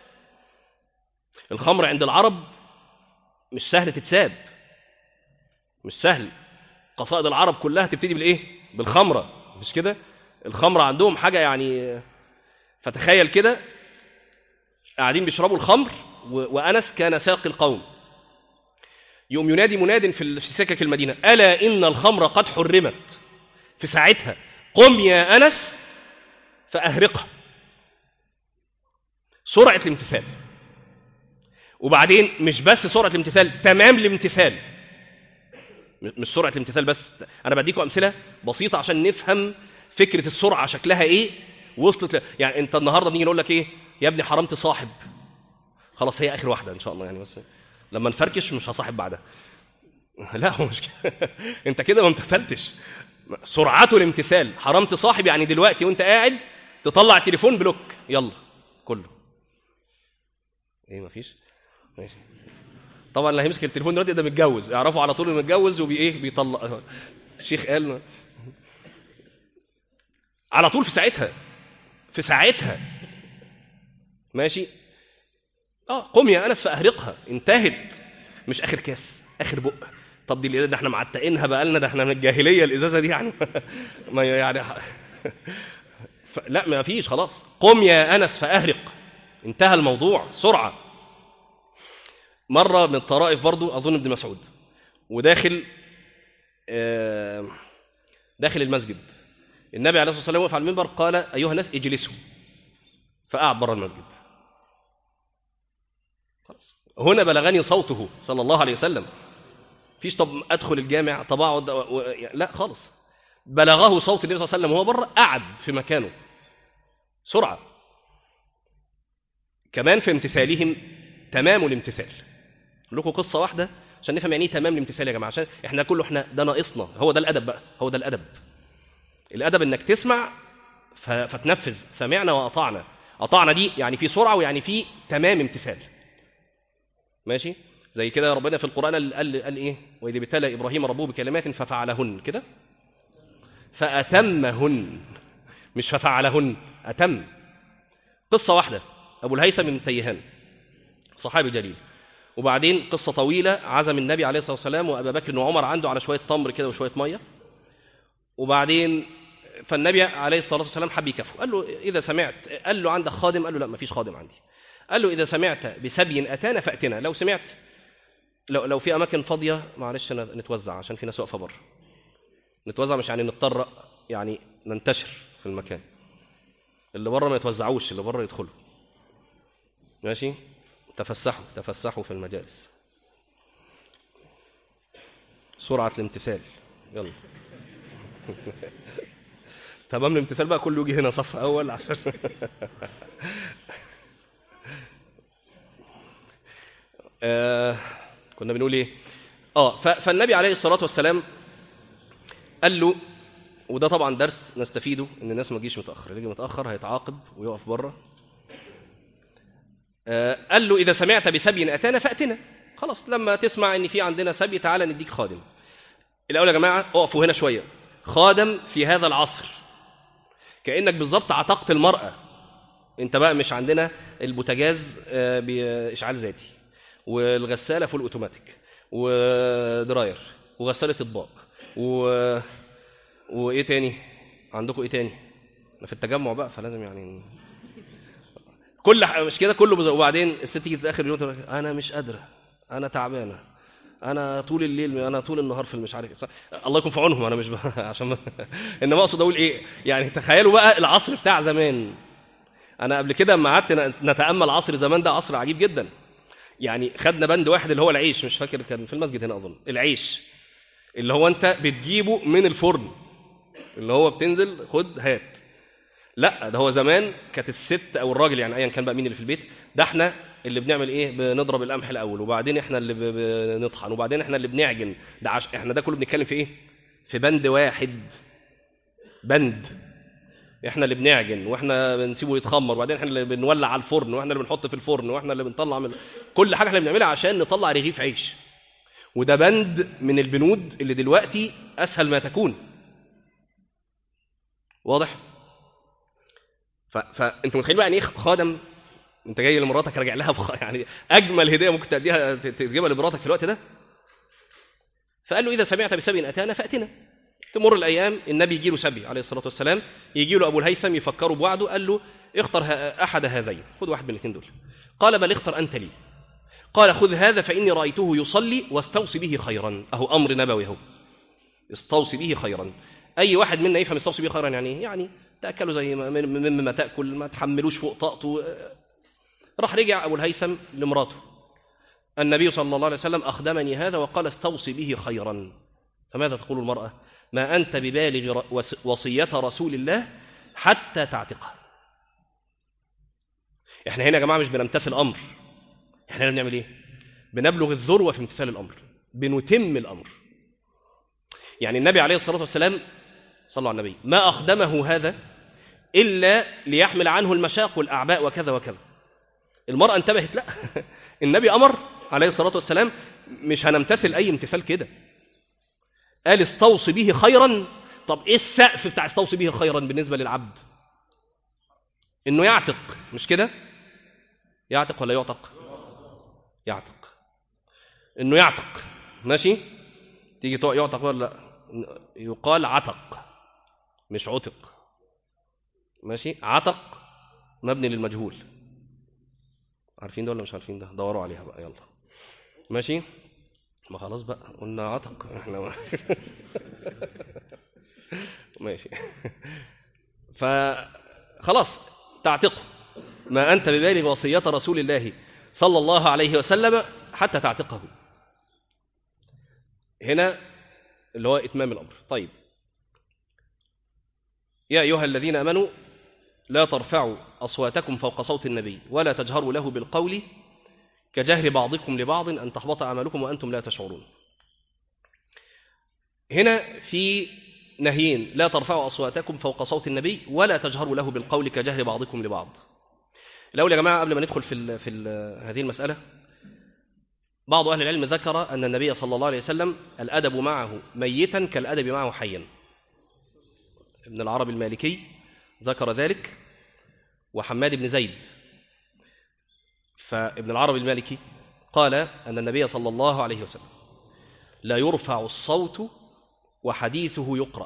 الخمر عند العرب مش سهل تتساب مش سهل قصائد العرب كلها تبتدي بالايه بالخمره مش كده الخمره عندهم حاجه يعني فتخيل كده قاعدين بيشربوا الخمر و... وانس كان ساقي القوم يوم ينادي مناد في في سكك المدينه الا ان الخمر قد حرمت في ساعتها قم يا انس فاهرقها سرعه الامتثال وبعدين مش بس سرعه الامتثال تمام الامتثال مش سرعه الامتثال بس انا بديكم امثله بسيطه عشان نفهم فكره السرعه شكلها ايه وصلت ل... يعني انت النهارده بنيجي نقول لك ايه يا ابني حرام تصاحب خلاص هي اخر واحده ان شاء الله يعني بس لما نفركش مش هصاحب بعدها لا هو مش كده انت كده ما امتثلتش سرعته الامتثال حرام تصاحب يعني دلوقتي وانت قاعد تطلع التليفون بلوك يلا كله ايه مفيش ماشي طبعا اللي هيمسك التليفون دلوقتي ده متجوز اعرفوا على طول انه متجوز وبي ايه بيطلق الشيخ قال على طول في ساعتها في ساعتها ماشي اه قم يا انس فاهرقها انتهت مش اخر كاس اخر بق طب دي الازازه ده احنا معتقينها بقالنا ده احنا من الجاهليه الازازه دي يعني ما يعني ف... لا ما فيش خلاص قم يا انس فاهرق انتهى الموضوع سرعه مره من الطرائف برضو اظن ابن مسعود وداخل آه داخل المسجد النبي عليه الصلاه والسلام وقف على المنبر قال ايها الناس اجلسوا فقعد بره المسجد خلاص هنا بلغني صوته صلى الله عليه وسلم فيش طب ادخل الجامع طب اقعد و... لا خالص بلغه صوت النبي صلى الله عليه وسلم وهو بره قعد في مكانه سرعه كمان في امتثالهم تمام الامتثال اقول لكم قصه واحده عشان نفهم يعني ايه تمام الامتثال يا جماعه عشان احنا كله احنا ده ناقصنا هو ده الادب بقى هو ده الادب الادب انك تسمع ف... فتنفذ سمعنا واطعنا اطعنا دي يعني في سرعه ويعني في تمام امتثال ماشي زي كده ربنا في القران قال, قال, قال ايه واذا ابتلى ابراهيم ربه بكلمات ففعلهن كده فاتمهن مش ففعلهن اتم قصه واحده ابو الهيثم بن تيهان صحابي جليل وبعدين قصه طويله عزم النبي عليه الصلاه والسلام وابا بكر وعمر عنده على شويه تمر كده وشويه ميه وبعدين فالنبي عليه الصلاه والسلام حب يكافئه قال له اذا سمعت قال له عندك خادم قال له لا ما فيش خادم عندي قال له اذا سمعت بسبي اتانا فاتنا لو سمعت لو لو في اماكن فاضيه معلش نتوزع عشان في ناس واقفه بره نتوزع مش يعني نضطر يعني ننتشر في المكان اللي بره ما يتوزعوش اللي بره يدخلوا ماشي تفسحوا تفسحوا في المجالس سرعة الامتثال يلا تمام الامتثال بقى كله يجي هنا صف أول عشان آه كنا بنقول ايه اه فالنبي عليه الصلاه والسلام قال له وده طبعا درس نستفيده ان الناس ما تجيش متاخر اللي يجي متاخر هيتعاقب ويقف بره آه قال له اذا سمعت بسبي اتانا فاتنا خلاص لما تسمع ان في عندنا سبي تعالى نديك خادم الاول يا جماعه اقفوا هنا شويه خادم في هذا العصر كانك بالظبط عتقت المراه انت بقى مش عندنا البوتاجاز آه، باشعال ذاتي والغساله فول اوتوماتيك ودراير وغساله اطباق و... وايه تاني عندكم ايه تاني انا في التجمع بقى فلازم يعني كل ح... مش كده كله بز... وبعدين الست تيجي في اخر اليوم تقول لك انا مش قادره انا تعبانه انا طول الليل انا طول النهار في المش عارف إيه. صح؟ الله يكون في عونهم انا مش ب... عشان ما... انما اقصد اقول ايه يعني تخيلوا بقى العصر بتاع زمان انا قبل كده لما قعدت ن- نتامل عصر زمان ده عصر عجيب جدا يعني خدنا بند واحد اللي هو العيش مش فاكر كان في المسجد هنا اظن العيش اللي هو انت بتجيبه من الفرن اللي هو بتنزل خد هات لا ده هو زمان كانت الست او الراجل يعني ايا كان بقى مين اللي في البيت ده احنا اللي بنعمل ايه بنضرب القمح الاول وبعدين احنا اللي ب- بنطحن وبعدين احنا اللي بنعجن ده عش... احنا ده كله بنتكلم في ايه في بند واحد بند احنا اللي بنعجن واحنا بنسيبه يتخمر وبعدين احنا اللي بنولع على الفرن واحنا اللي بنحط في الفرن واحنا اللي بنطلع من كل حاجه احنا بنعملها عشان نطلع رغيف عيش وده بند من البنود اللي دلوقتي اسهل ما تكون واضح ف... فانت متخيل بقى يعني ايه خادم انت جاي لمراتك راجع لها بخ... يعني اجمل هديه ممكن تديها ت- تجيبها لمراتك في الوقت ده فقال له اذا سمعت بسبي اتانا فاتنا تمر الايام النبي يجي له سبي عليه الصلاه والسلام يجي له ابو الهيثم يفكروا بوعده قال له اختر ه- احد هذين خذ واحد من الاثنين دول قال بل اختر انت لي قال خذ هذا فاني رايته يصلي واستوصي به خيرا اهو امر نبوي اهو استوصي به خيرا اي واحد منا يفهم استوصي به خيرا يعني إيه؟ يعني تاكلوا زي ما من- من- مما تاكل ما تحملوش فوق طاقته راح رجع ابو الهيثم لمراته النبي صلى الله عليه وسلم اخدمني هذا وقال استوصي به خيرا فماذا تقول المراه ما انت ببالغ ر- وص- وصيه رسول الله حتى تعتقه احنا هنا يا جماعه مش بنمتثل امر احنا هنا بنعمل ايه بنبلغ الذروه في امتثال الامر بنتم الامر يعني النبي عليه الصلاه والسلام صلى على النبي ما اخدمه هذا الا ليحمل عنه المشاق والاعباء وكذا وكذا المراه انتبهت لا النبي امر عليه الصلاه والسلام مش هنمتثل اي امتثال كده قال استوصي به خيرا طب ايه السقف بتاع استوصي به خيرا بالنسبه للعبد انه يعتق مش كده يعتق ولا يعتق يعتق انه يعتق ماشي تيجي تقع يعتق ولا لا يقال عتق مش عتق ماشي عتق مبني للمجهول عارفين ده ولا مش عارفين ده دوروا عليها بقى يلا ماشي ما خلاص بقى قلنا عتق احنا ما ماشي فخلاص تعتقه ما انت ببالغ وصيه رسول الله صلى الله عليه وسلم حتى تعتقه هنا اللي هو اتمام الامر طيب يا ايها الذين امنوا لا ترفعوا اصواتكم فوق صوت النبي ولا تجهروا له بالقول كجهر بعضكم لبعض ان تحبط اعمالكم وانتم لا تشعرون هنا في نهيين لا ترفعوا اصواتكم فوق صوت النبي ولا تجهروا له بالقول كجهر بعضكم لبعض الاول يا جماعه قبل ما ندخل في ال في ال هذه المساله بعض اهل العلم ذكر ان النبي صلى الله عليه وسلم الادب معه ميتا كالادب معه حيا ابن العربي المالكي ذكر ذلك وحماد بن زيد فابن العربي المالكي قال ان النبي صلى الله عليه وسلم لا يرفع الصوت وحديثه يقرأ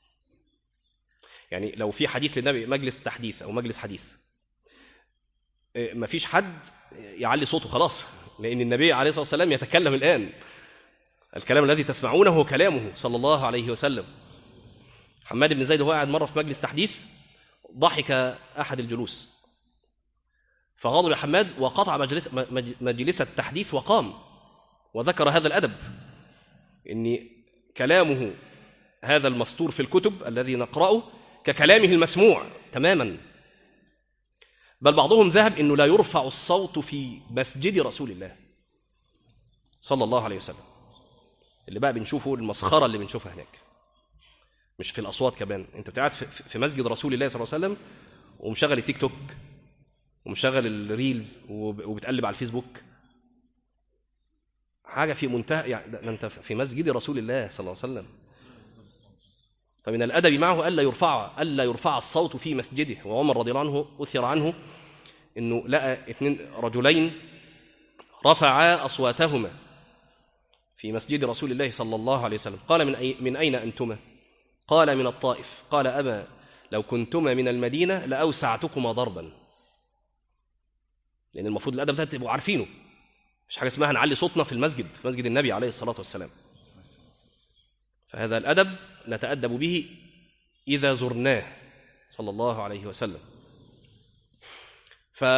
يعني لو في حديث للنبي مجلس تحديث أو مجلس حديث إيه، مفيش حد يعلي صوته خلاص لأن النبي عليه الصلاة والسلام يتكلم الآن الكلام الذي تسمعونه هو كلامه صلى الله عليه وسلم حماد بن زيد وهو قاعد مرة في مجلس تحديث ضحك أحد الجلوس فغضب حماد وقطع مجلس مج- مجلس التحديث وقام وذكر هذا الأدب إن كلامه هذا المسطور في الكتب الذي نقرأه ككلامه المسموع تماما بل بعضهم ذهب انه لا يرفع الصوت في مسجد رسول الله صلى الله عليه وسلم اللي بقى بنشوفه المسخره اللي بنشوفها هناك مش في الاصوات كمان انت بتقعد في- في مسجد رسول الله صلى الله عليه وسلم ومشغل التيك توك ومشغل الريلز وب- وبتقلب على الفيسبوك حاجة في منتهى يعني ده أنت في مسجد رسول الله صلى الله عليه وسلم فمن الأدب معه ألا يرفع ألا يرفع الصوت في مسجده وعمر رضي الله عنه أثر عنه إنه لقى اثنين رجلين رفعا أصواتهما في مسجد رسول الله صلى الله عليه وسلم قال من, أي من أين أنتما قال من الطائف قال أبا لو كنتما من المدينة لأوسعتكما ضربا لأن المفروض الأدب ده تبقوا عارفينه مش حاجة اسمها نعلي صوتنا في المسجد في مسجد النبي عليه الصلاة والسلام فهذا الأدب نتأدب به إذا زرناه صلى الله عليه وسلم ف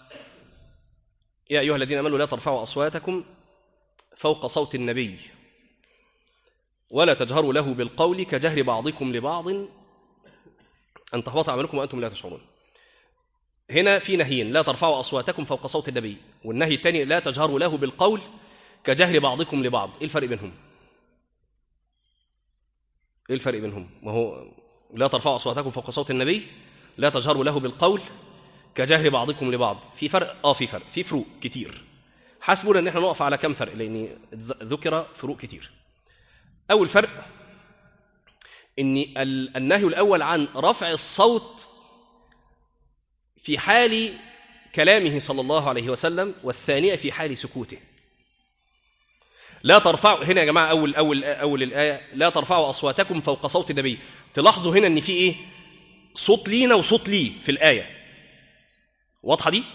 يا أيها الذين آمنوا لا ترفعوا أصواتكم فوق صوت النبي ولا تجهروا له بالقول كجهر بعضكم لبعض أن تحبط أعمالكم وأنتم لا تشعرون هنا في نهيين لا ترفعوا أصواتكم فوق صوت النبي والنهي الثاني لا تجهروا له بالقول كجهر بعضكم لبعض إيه الفرق بينهم إيه الفرق بينهم ما هو لا ترفعوا أصواتكم فوق صوت النبي لا تجهروا له بالقول كجهر بعضكم لبعض في فرق اه في فرق في فروق كتير حسبنا ان احنا نقف على كم فرق لان ذكر فروق كتير اول فرق ان النهي الاول عن رفع الصوت في حال كلامه صلى الله عليه وسلم والثانيه في حال سكوته لا ترفعوا هنا يا جماعه اول اول اول الايه لا ترفعوا اصواتكم فوق صوت النبي تلاحظوا هنا ان في ايه صوت لينا وصوت ليه في الايه واضحه دي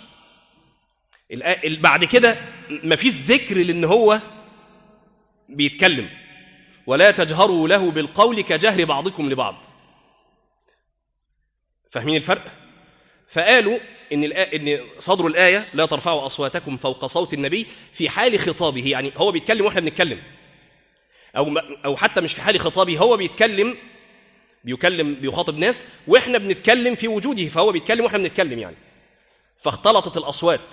بعد كده مفيش ذكر لان هو بيتكلم ولا تجهروا له بالقول كجهر بعضكم لبعض فاهمين الفرق فقالوا ان ان صدر الايه لا ترفعوا اصواتكم فوق صوت النبي في حال خطابه يعني هو بيتكلم واحنا بنتكلم او او حتى مش في حال خطابه هو بيتكلم بيكلم بيخاطب ناس واحنا بنتكلم في وجوده فهو بيتكلم واحنا بنتكلم يعني فاختلطت الأصوات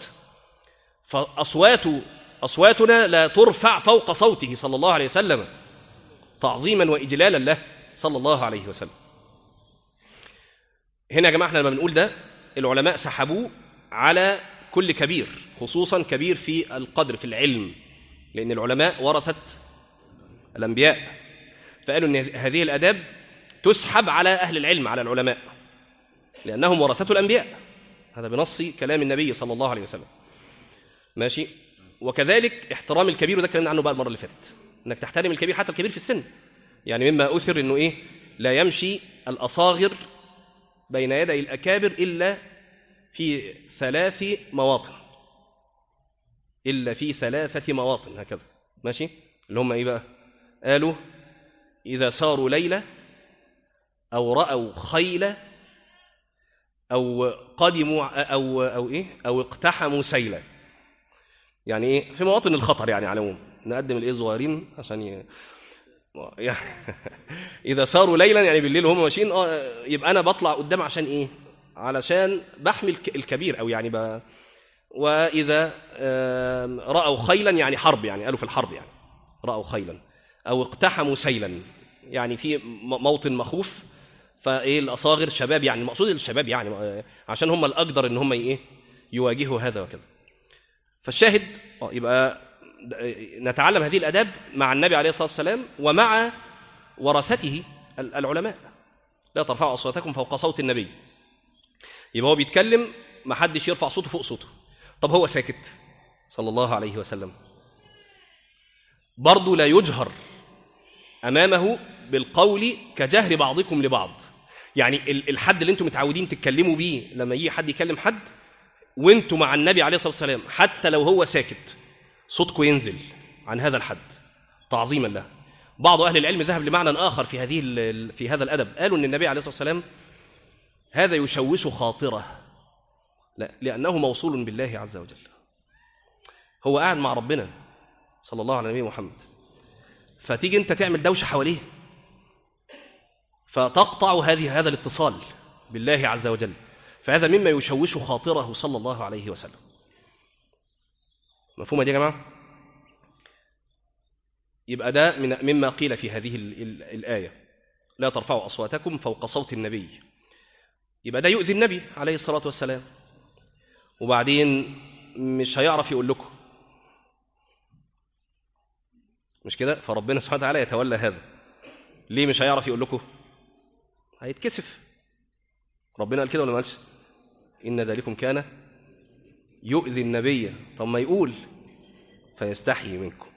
فأصوات أصواتنا لا ترفع فوق صوته صلى الله عليه وسلم تعظيما وإجلالا له صلى الله عليه وسلم هنا يا جماعة احنا لما بنقول ده العلماء سحبوه على كل كبير خصوصا كبير في القدر في العلم لأن العلماء ورثت الأنبياء فقالوا أن هذه الأداب تسحب على أهل العلم على العلماء لأنهم ورثة الأنبياء هذا بنص كلام النبي صلى الله عليه وسلم ماشي وكذلك احترام الكبير وده اتكلمنا عنه بقى المره اللي فاتت انك تحترم الكبير حتى الكبير في السن يعني مما اثر انه ايه لا يمشي الاصاغر بين يدي الاكابر الا في ثلاث مواطن الا في ثلاثه مواطن هكذا ماشي اللي هم ايه بقى قالوا اذا ساروا ليله او راوا خيله أو قدموا أو أو إيه أو اقتحموا سيلا يعني إيه في مواطن الخطر يعني على العموم نقدم الإيه صغيرين عشان ي... يعني إذا ساروا ليلا يعني بالليل وهم ماشيين آه يبقى أنا بطلع قدام عشان إيه علشان بحمي الكبير أو يعني ب... وإذا رأوا خيلا يعني حرب يعني قالوا في الحرب يعني رأوا خيلا أو اقتحموا سيلا يعني في موطن مخوف فايه الاصاغر شباب يعني المقصود الشباب يعني عشان هم الاقدر ان هم ايه يواجهوا هذا وكذا فالشاهد يبقى نتعلم هذه الاداب مع النبي عليه الصلاه والسلام ومع ورثته العلماء لا ترفعوا اصواتكم فوق صوت النبي يبقى هو بيتكلم ما حدش يرفع صوته فوق صوته طب هو ساكت صلى الله عليه وسلم برضه لا يجهر امامه بالقول كجهر بعضكم لبعض يعني الحد اللي انتم متعودين تتكلموا بيه لما يجي حد يكلم حد وانتم مع النبي عليه الصلاه والسلام حتى لو هو ساكت صوتكم ينزل عن هذا الحد تعظيما له بعض اهل العلم ذهب لمعنى اخر في هذه في هذا الادب قالوا ان النبي عليه الصلاه والسلام هذا يشوش خاطره لا لانه موصول بالله عز وجل هو قاعد مع ربنا صلى الله على نبينا محمد فتيجي انت تعمل دوشه حواليه فتقطع هذه هذا الاتصال بالله عز وجل فهذا مما يشوش خاطره صلى الله عليه وسلم مفهومه دي يا جماعه يبقى ده من مما قيل في هذه الآية لا ترفعوا أصواتكم فوق صوت النبي يبقى ده يؤذي النبي عليه الصلاة والسلام وبعدين مش هيعرف يقول لكم مش كده فربنا سبحانه وتعالى يتولى هذا ليه مش هيعرف يقول لكم هيتكسف ربنا قال كده ولا ما قالش ان ذلكم كان يؤذي النبي طب ما يقول فيستحيي منكم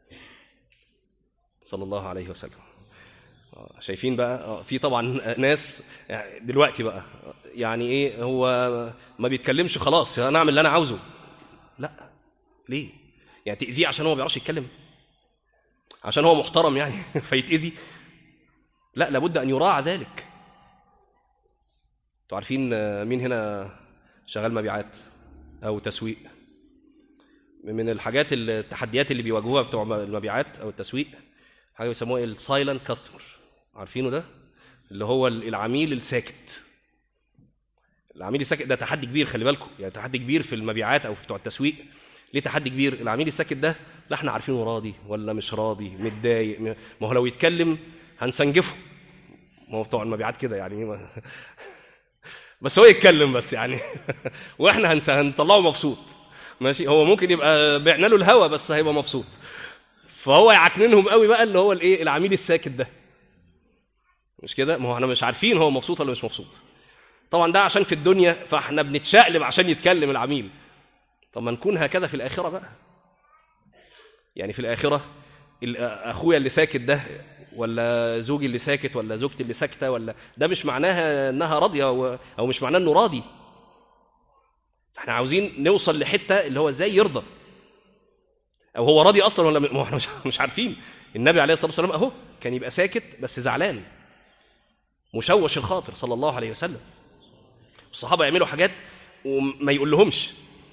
صلى الله عليه وسلم آه، شايفين بقى آه، في طبعا ناس يعني دلوقتي بقى يعني ايه هو ما بيتكلمش خلاص انا اعمل اللي انا عاوزه لا ليه يعني تاذيه عشان هو ما بيعرفش يتكلم عشان هو محترم يعني فيتاذي لا لابد ان يراعى ذلك انتوا عارفين آه، مين هنا شغال مبيعات او تسويق من الحاجات التحديات اللي بيواجهوها بتوع المبيعات او التسويق حاجه بيسموها السايلنت كاستمر عارفينه ده اللي هو العميل الساكت العميل الساكت ده تحدي كبير خلي بالكم يعني تحدي كبير في المبيعات او في بتوع التسويق ليه تحدي كبير العميل الساكت ده لا احنا عارفينه راضي ولا مش راضي متضايق م- ما هو لو يتكلم هنسنجفه ما هو بتوع المبيعات كده يعني ما- بس هو يتكلم بس يعني واحنا هنس- هنطلعه مبسوط ماشي هو ممكن يبقى بعنا له الهوا بس هيبقى مبسوط فهو يعكننهم قوي بقى اللي هو الايه العميل الساكت ده مش كده ما هو احنا مش عارفين هو مبسوط ولا مش مبسوط طبعا ده عشان في الدنيا فاحنا بنتشقلب عشان يتكلم العميل طب ما نكون هكذا في الاخره بقى يعني في الاخره ال- اخويا اللي ساكت ده ولا زوجي اللي ساكت ولا زوجتي اللي ساكته ولا ده مش معناها انها راضيه و- او مش معناه انه راضي احنا عاوزين نوصل لحته اللي هو ازاي يرضى او هو راضي اصلا ولا م- ما هو احنا مش- مش عارفين النبي عليه الصلاه والسلام اهو كان يبقى ساكت بس زعلان مشوش الخاطر صلى الله عليه وسلم الصحابه يعملوا حاجات وما يقول لهمش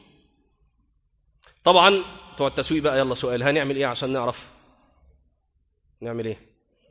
طبعا بتوع التسويق بقى يلا سؤال هنعمل ايه عشان نعرف نعمل ايه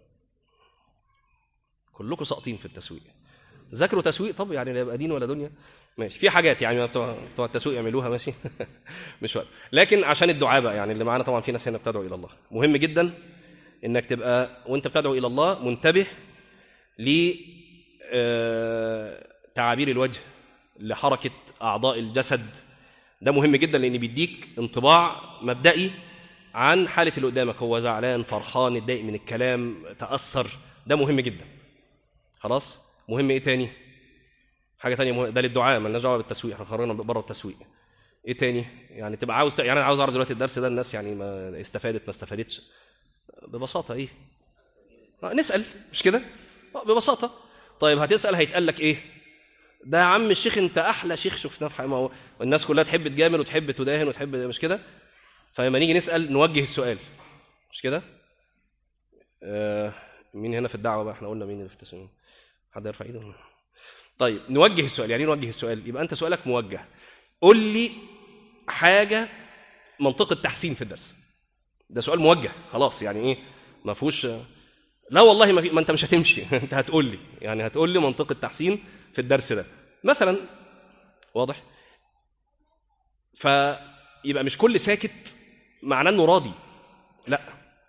كلكم ساقطين في التسويق ذاكروا تسويق طب يعني لا يبقى دين ولا دنيا ماشي في حاجات يعني بتوع بتوع التسويق يعملوها ماشي مش وقت لكن عشان الدعاء بقى يعني اللي معانا طبعا في ناس هنا بتدعو الى الله مهم جدا انك تبقى وانت بتدعو الى الله منتبه ل آه، تعابير الوجه لحركه اعضاء الجسد ده مهم جدا لان بيديك انطباع مبدئي عن حاله اللي قدامك هو زعلان فرحان اتضايق من الكلام تاثر ده مهم جدا خلاص مهم ايه تاني حاجه تانية مهم ده للدعاء مالناش دعوه بالتسويق احنا خرجنا بره التسويق ايه تاني يعني تبقى عاوز يعني انا عاوز اعرض دلوقتي الدرس ده الناس يعني ما استفادت ما استفادتش ببساطه ايه آه، نسال مش كده آه، ببساطه طيب هتسال هيتقال لك ايه ده يا عم الشيخ انت احلى شيخ شفناه في حياتنا ما هو الناس كلها تحب تجامل وتحب تداهن وتحب مش كده فلما نيجي نسال نوجه السؤال مش كده آه مين هنا في الدعوه بقى احنا قلنا مين اللي في التسويق حد يرفع ايده طيب نوجه السؤال يعني ايه نوجه السؤال يبقى انت سؤالك موجه قول لي حاجه منطقه تحسين في الدرس ده سؤال موجه خلاص يعني ايه ما فيهوش لا والله ما, في... ما انت مش هتمشي انت هتقول لي يعني هتقول لي منطقه تحسين في الدرس ده مثلا واضح فيبقى مش كل ساكت معناه انه راضي لا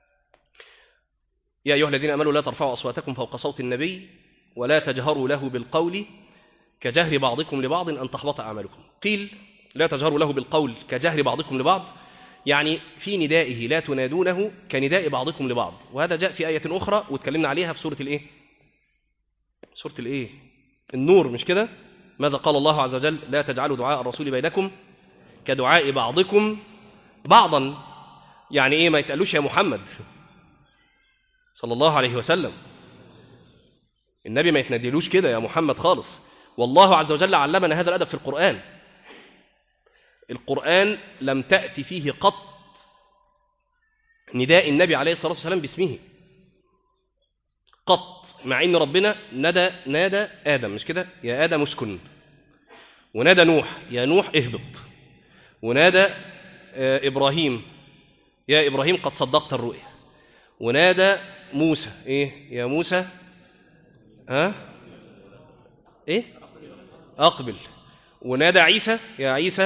يا ايها الذين امنوا لا ترفعوا اصواتكم فوق صوت النبي ولا تجهروا له بالقول كجهر بعضكم لبعض ان تحبط اعمالكم قيل لا تجهروا له بالقول كجهر بعضكم لبعض يعني في ندائه لا تنادونه كنداء بعضكم لبعض وهذا جاء في آية أخرى واتكلمنا عليها في سورة الإيه؟ سورة الإيه؟ النور مش كده؟ ماذا قال الله عز وجل؟ لا تجعلوا دعاء الرسول بينكم كدعاء بعضكم بعضا يعني إيه ما يتقالوش يا محمد صلى الله عليه وسلم النبي ما يتنادلوش كده يا محمد خالص والله عز وجل علمنا هذا الأدب في القرآن القرآن لم تأتي فيه قط نداء النبي عليه الصلاة والسلام باسمه قط مع ان ربنا ندى نادى آدم مش كده يا آدم اسكن ونادى نوح يا نوح اهبط ونادى آه، إبراهيم يا إبراهيم قد صدقت الرؤيا ونادى موسى إيه يا موسى ها إيه أقبل ونادى عيسى يا عيسى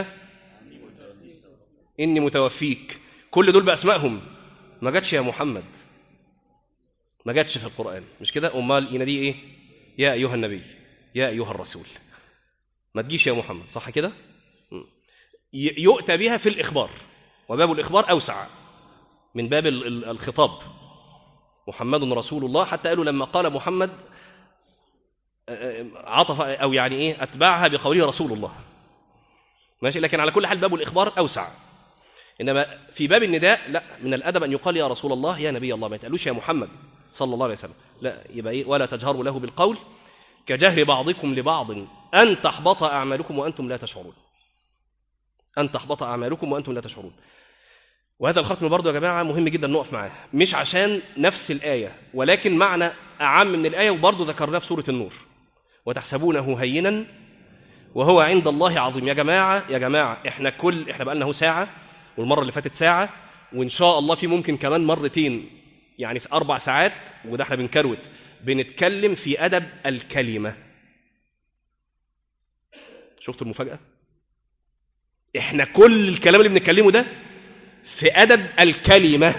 إني متوفيك كل دول بأسمائهم ما جاتش يا محمد ما جاتش في القرآن مش كده أمال يناديه إيه يا أيها النبي يا أيها الرسول ما تجيش يا محمد صح كده م. ي- يؤتى بها في الإخبار وباب الإخبار أوسع من باب ال- ال- الخطاب محمد رسول الله حتى قالوا لما قال محمد آه، آه، عطف أو يعني إيه أتبعها بقوله رسول الله ماشي لكن على كل حال باب الإخبار أوسع إنما في باب النداء لا من الأدب أن يقال يا رسول الله يا نبي الله ما يتقالوش يا محمد صلى الله عليه وسلم لا يبقى إيه ولا تجهروا له بالقول كجهر بعضكم لبعض أن تحبط أعمالكم وأنتم لا تشعرون أن تحبط أعمالكم وأنتم لا تشعرون وهذا الختم برضه يا جماعة مهم جدا نقف معاه مش عشان نفس الآية ولكن معنى أعم من الآية وبرضه ذكرناه في سورة النور وتحسبونه هينا وهو عند الله عظيم يا جماعة يا جماعة احنا كل احنا بقالنا اهو ساعة والمرة اللي فاتت ساعة وإن شاء الله في ممكن كمان مرتين يعني أربع ساعات وده احنا بنكروت بنتكلم في أدب الكلمة شفتوا المفاجأة؟ احنا كل الكلام اللي بنتكلمه ده في أدب الكلمة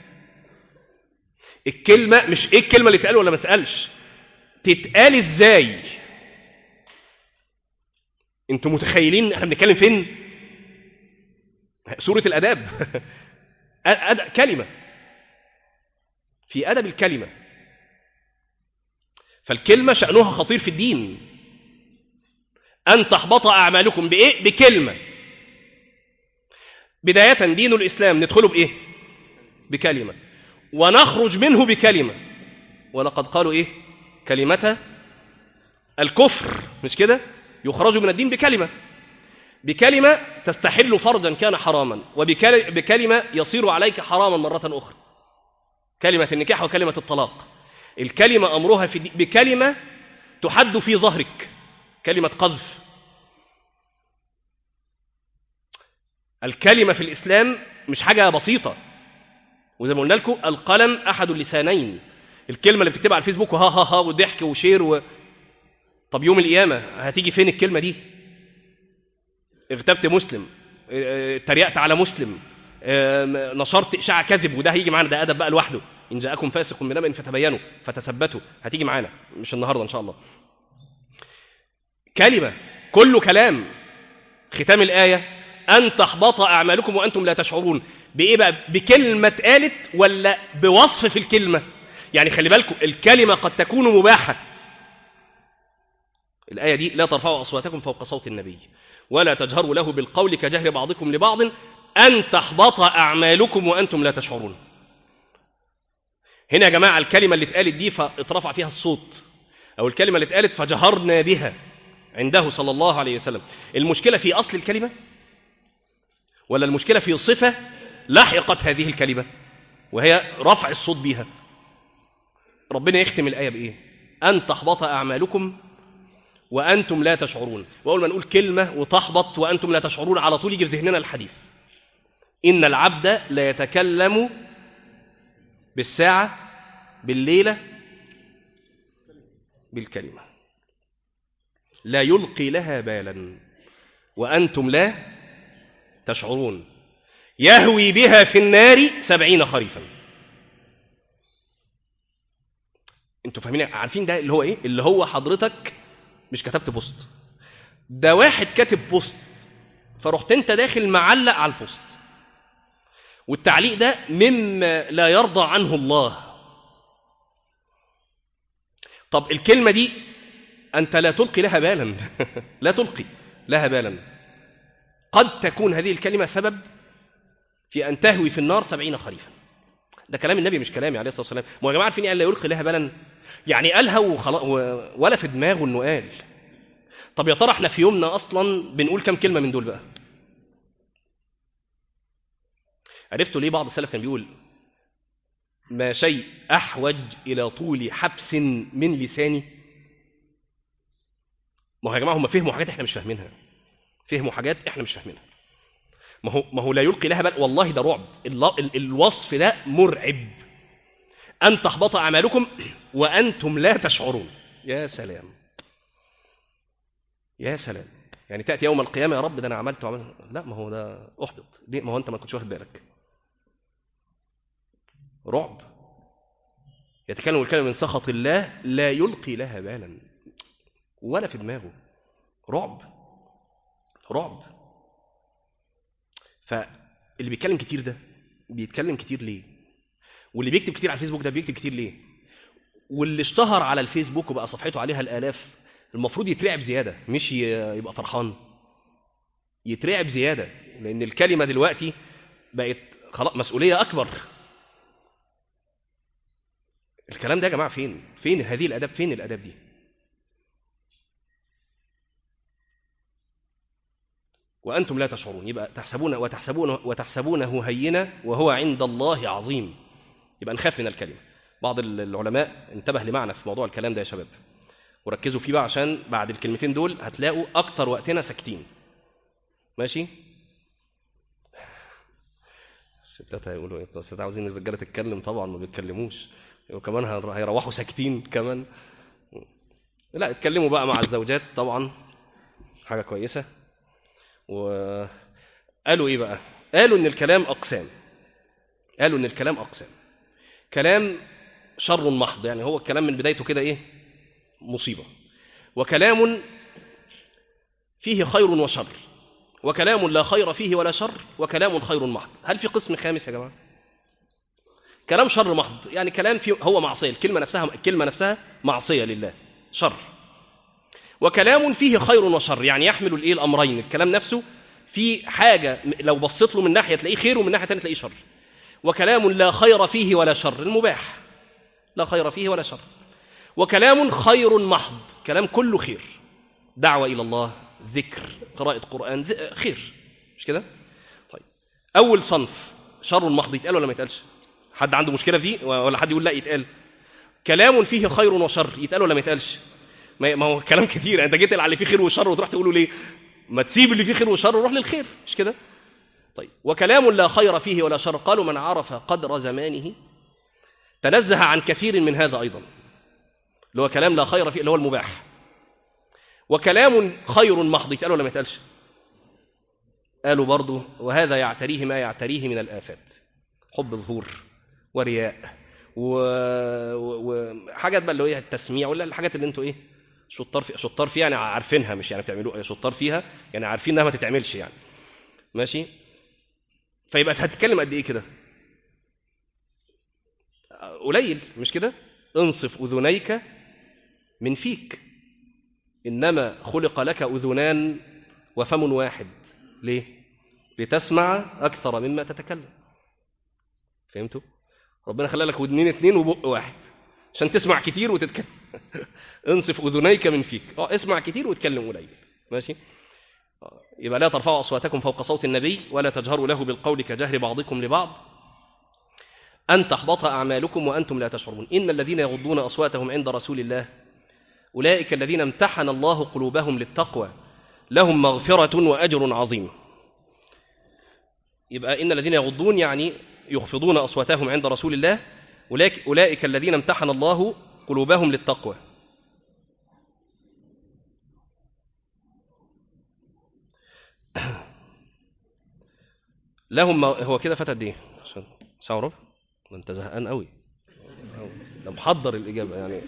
الكلمة مش ايه الكلمة اللي تتقال ولا ما تتقالش تتقال ازاي انتوا متخيلين احنا بنتكلم فين سورة الأداب أد... كلمة في أدب الكلمة فالكلمة شأنها خطير في الدين أن تحبط أعمالكم بإيه؟ بكلمة بداية دين الإسلام ندخله بإيه؟ بكلمة ونخرج منه بكلمة ولقد قالوا إيه؟ كلمة الكفر مش كده؟ يخرج من الدين بكلمة بكلمة تستحل فرجا كان حراما وبكلمة يصير عليك حراما مرة أخرى كلمة النكاح وكلمة الطلاق الكلمة أمرها في الدين بكلمة تحد في ظهرك كلمة قذف الكلمة في الإسلام مش حاجة بسيطة وزي ما قلنا لكم القلم أحد اللسانين الكلمة اللي بتكتبها على الفيسبوك وها ها ها وضحك وشير و... طب يوم القيامة هتيجي فين الكلمة دي اغتبت مسلم اه، تريقت على مسلم اه، نشرت إشاعة كذب وده هيجي معانا ده أدب بقى لوحده إن جاءكم فاسق بنبأ فتبينوا فتثبتوا هتيجي معانا مش النهاردة إن شاء الله كلمة كله كلام ختام الآية أن تحبط أعمالكم وأنتم لا تشعرون بإيه بقى بكلمة اتقالت ولا بوصف في الكلمة يعني خلي بالكم الكلمة قد تكون مباحة الآية دي لا ترفعوا أصواتكم فوق صوت النبي ولا تجهروا له بالقول كجهر بعضكم لبعض أن تحبط أعمالكم وأنتم لا تشعرون هنا يا جماعة الكلمة اللي اتقالت دي فاترفع فيها الصوت أو الكلمة اللي اتقالت فجهرنا بها عنده صلى الله عليه وسلم المشكلة في أصل الكلمة ولا المشكلة في صفة لحقت هذه الكلمة وهي رفع الصوت بها ربنا يختم الآية بإيه أن تحبط أعمالكم وأنتم لا تشعرون وأول ما نقول كلمة وتحبط وأنتم لا تشعرون على طول يجي في ذهننا الحديث إن العبد لا يتكلم بالساعة بالليلة بالكلمة لا يلقي لها بالا وأنتم لا تشعرون يهوي بها في النار سبعين خريفا انتوا فاهمين عارفين ده اللي هو ايه اللي هو حضرتك مش كتبت بوست ده واحد كاتب بوست فرحت انت داخل معلق على البوست والتعليق ده مما لا يرضى عنه الله طب الكلمة دي أنت لا تلقي لها بالا لا تلقي لها بالا قد تكون هذه الكلمة سبب في أن تهوي في النار سبعين خريفا ده كلام النبي مش كلامي عليه الصلاة والسلام ما يا جماعة عارفين قال لا يلقي لها بالا يعني قالها وخلاص ولا في دماغه انه قال طب يا ترى احنا في يومنا اصلا بنقول كام كلمة من دول بقى عرفتوا ليه بعض السلف كان بيقول ما شيء أحوج إلى طول حبس من لساني ما هو يا جماعة هم فهموا حاجات احنا مش فاهمينها فهموا حاجات احنا مش فاهمينها ما هو ما هو لا يلقي لها بال والله ده رعب ال- الوصف ده مرعب أن تحبط أعمالكم وأنتم لا تشعرون يا سلام يا سلام يعني تأتي يوم القيامة يا رب ده أنا عملت وعملت لا ما هو ده أحبط ليه ما هو أنت ما كنتش واخد بالك رعب يتكلم الكلمة من سخط الله لا يلقي لها بالا ولا في دماغه رعب رعب فاللي بيتكلم كتير ده بيتكلم كتير ليه واللي بيكتب كتير على الفيسبوك ده بيكتب كتير ليه واللي اشتهر على الفيسبوك وبقى صفحته عليها الالاف المفروض يترعب زياده مش ي- يبقى فرحان يترعب زياده لان الكلمه دلوقتي بقت خلاص مسؤوليه اكبر الكلام ده يا جماعه فين فين هذه الاداب فين الاداب دي وانتم لا تشعرون يبقى تحسبون وتحسبون وتحسبونه هينا وهو عند الله عظيم يبقى نخاف من الكلمه بعض العلماء انتبه لمعنى في موضوع الكلام ده يا شباب وركزوا فيه بقى عشان بعد الكلمتين دول هتلاقوا اكتر وقتنا ساكتين ماشي الستات هيقولوا ايه الستات عاوزين الرجاله تتكلم طبعا ما بيتكلموش وكمان هير- هيروحوا ساكتين كمان لا اتكلموا بقى مع الزوجات طبعا حاجه كويسه وقالوا ايه بقى قالوا ان الكلام اقسام قالوا ان الكلام اقسام كلام شر محض يعني هو الكلام من بدايته كده ايه مصيبه وكلام فيه خير وشر وكلام لا خير فيه ولا شر وكلام خير محض هل في قسم خامس يا جماعه كلام شر محض يعني كلام فيه هو معصيه الكلمه نفسها الكلمه نفسها معصيه لله شر وكلام فيه خير وشر يعني يحمل الايه الامرين الكلام نفسه في حاجه م- لو بصيت له من ناحيه تلاقيه خير ومن ناحيه ثانيه تلاقيه شر وكلام لا خير فيه ولا شر المباح لا خير فيه ولا شر وكلام خير محض كلام كله خير دعوه الى الله ذكر قراءه قران ذ- خير مش كده طيب اول صنف شر محض يتقال ولا ما يتقالش حد عنده مشكله في دي ولا حد يقول لا يتقال كلام فيه خير وشر يتقال ولا ما يتقالش ما ما هو كلام كتير انت جيت على اللي فيه خير وشر وتروح تقوله ليه ما تسيب اللي فيه خير وشر وروح للخير مش كده طيب وكلام لا خير فيه ولا شر قالوا من عرف قدر زمانه تنزه عن كثير من هذا ايضا اللي هو كلام لا خير فيه اللي هو المباح وكلام خير محض يتقال ولا ما يتقالش قالوا برضو وهذا يعتريه ما يعتريه من الآفات حب ظهور ورياء وحاجات و... وحاجات بقى اللي هي التسميع ولا الحاجات اللي انتوا ايه شطار في... شطار فيها يعني عارفينها مش يعني بتعملوها شطار فيها يعني عارفين انها ما تتعملش يعني ماشي فيبقى هتتكلم قد ايه كده قليل مش كده انصف اذنيك من فيك انما خلق لك اذنان وفم واحد ليه لتسمع اكثر مما تتكلم فهمتوا ربنا خلى لك ودنين اتنين وبق واحد عشان تسمع كتير وتتكلم انصف اذنيك من فيك اه اسمع كتير واتكلم قليل ماشي آه، يبقى لا ترفعوا اصواتكم فوق صوت النبي ولا تجهروا له بالقول كجهر بعضكم لبعض ان تحبط اعمالكم وانتم لا تشعرون ان الذين يغضون اصواتهم عند رسول الله اولئك الذين امتحن الله قلوبهم للتقوى لهم مغفره واجر عظيم يبقى ان الذين يغضون يعني يخفضون اصواتهم عند رسول الله أولئك, اولئك الذين امتحن الله قلوبهم للتقوى لهم مو- هو كده فات قد ايه عشان ساعه وربع ده انت زهقان قوي ده محضر الاجابه يعني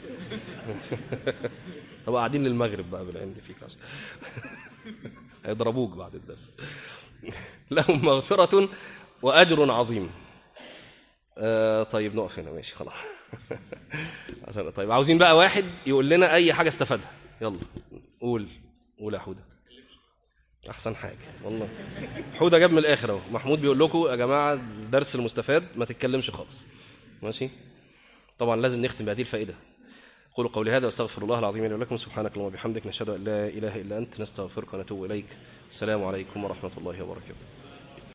طب قاعدين للمغرب بقى بالعند فيك عشان هيضربوك بعد الدرس لهم مغفرة وأجر عظيم آه طيب نقف هنا ماشي خلاص عشان طيب عاوزين بقى واحد يقول لنا أي حاجة استفادها يلا قول قول يا حودة أحسن حاجة والله حودة جاب من الآخر أهو محمود بيقول لكم يا جماعة الدرس المستفاد ما تتكلمش خالص ماشي طبعا لازم نختم بهذه الفائدة قولوا قولي هذا واستغفر الله العظيم لي ولكم سبحانك اللهم وبحمدك نشهد ان لا اله الا انت نستغفرك ونتوب اليك السلام عليكم ورحمه الله وبركاته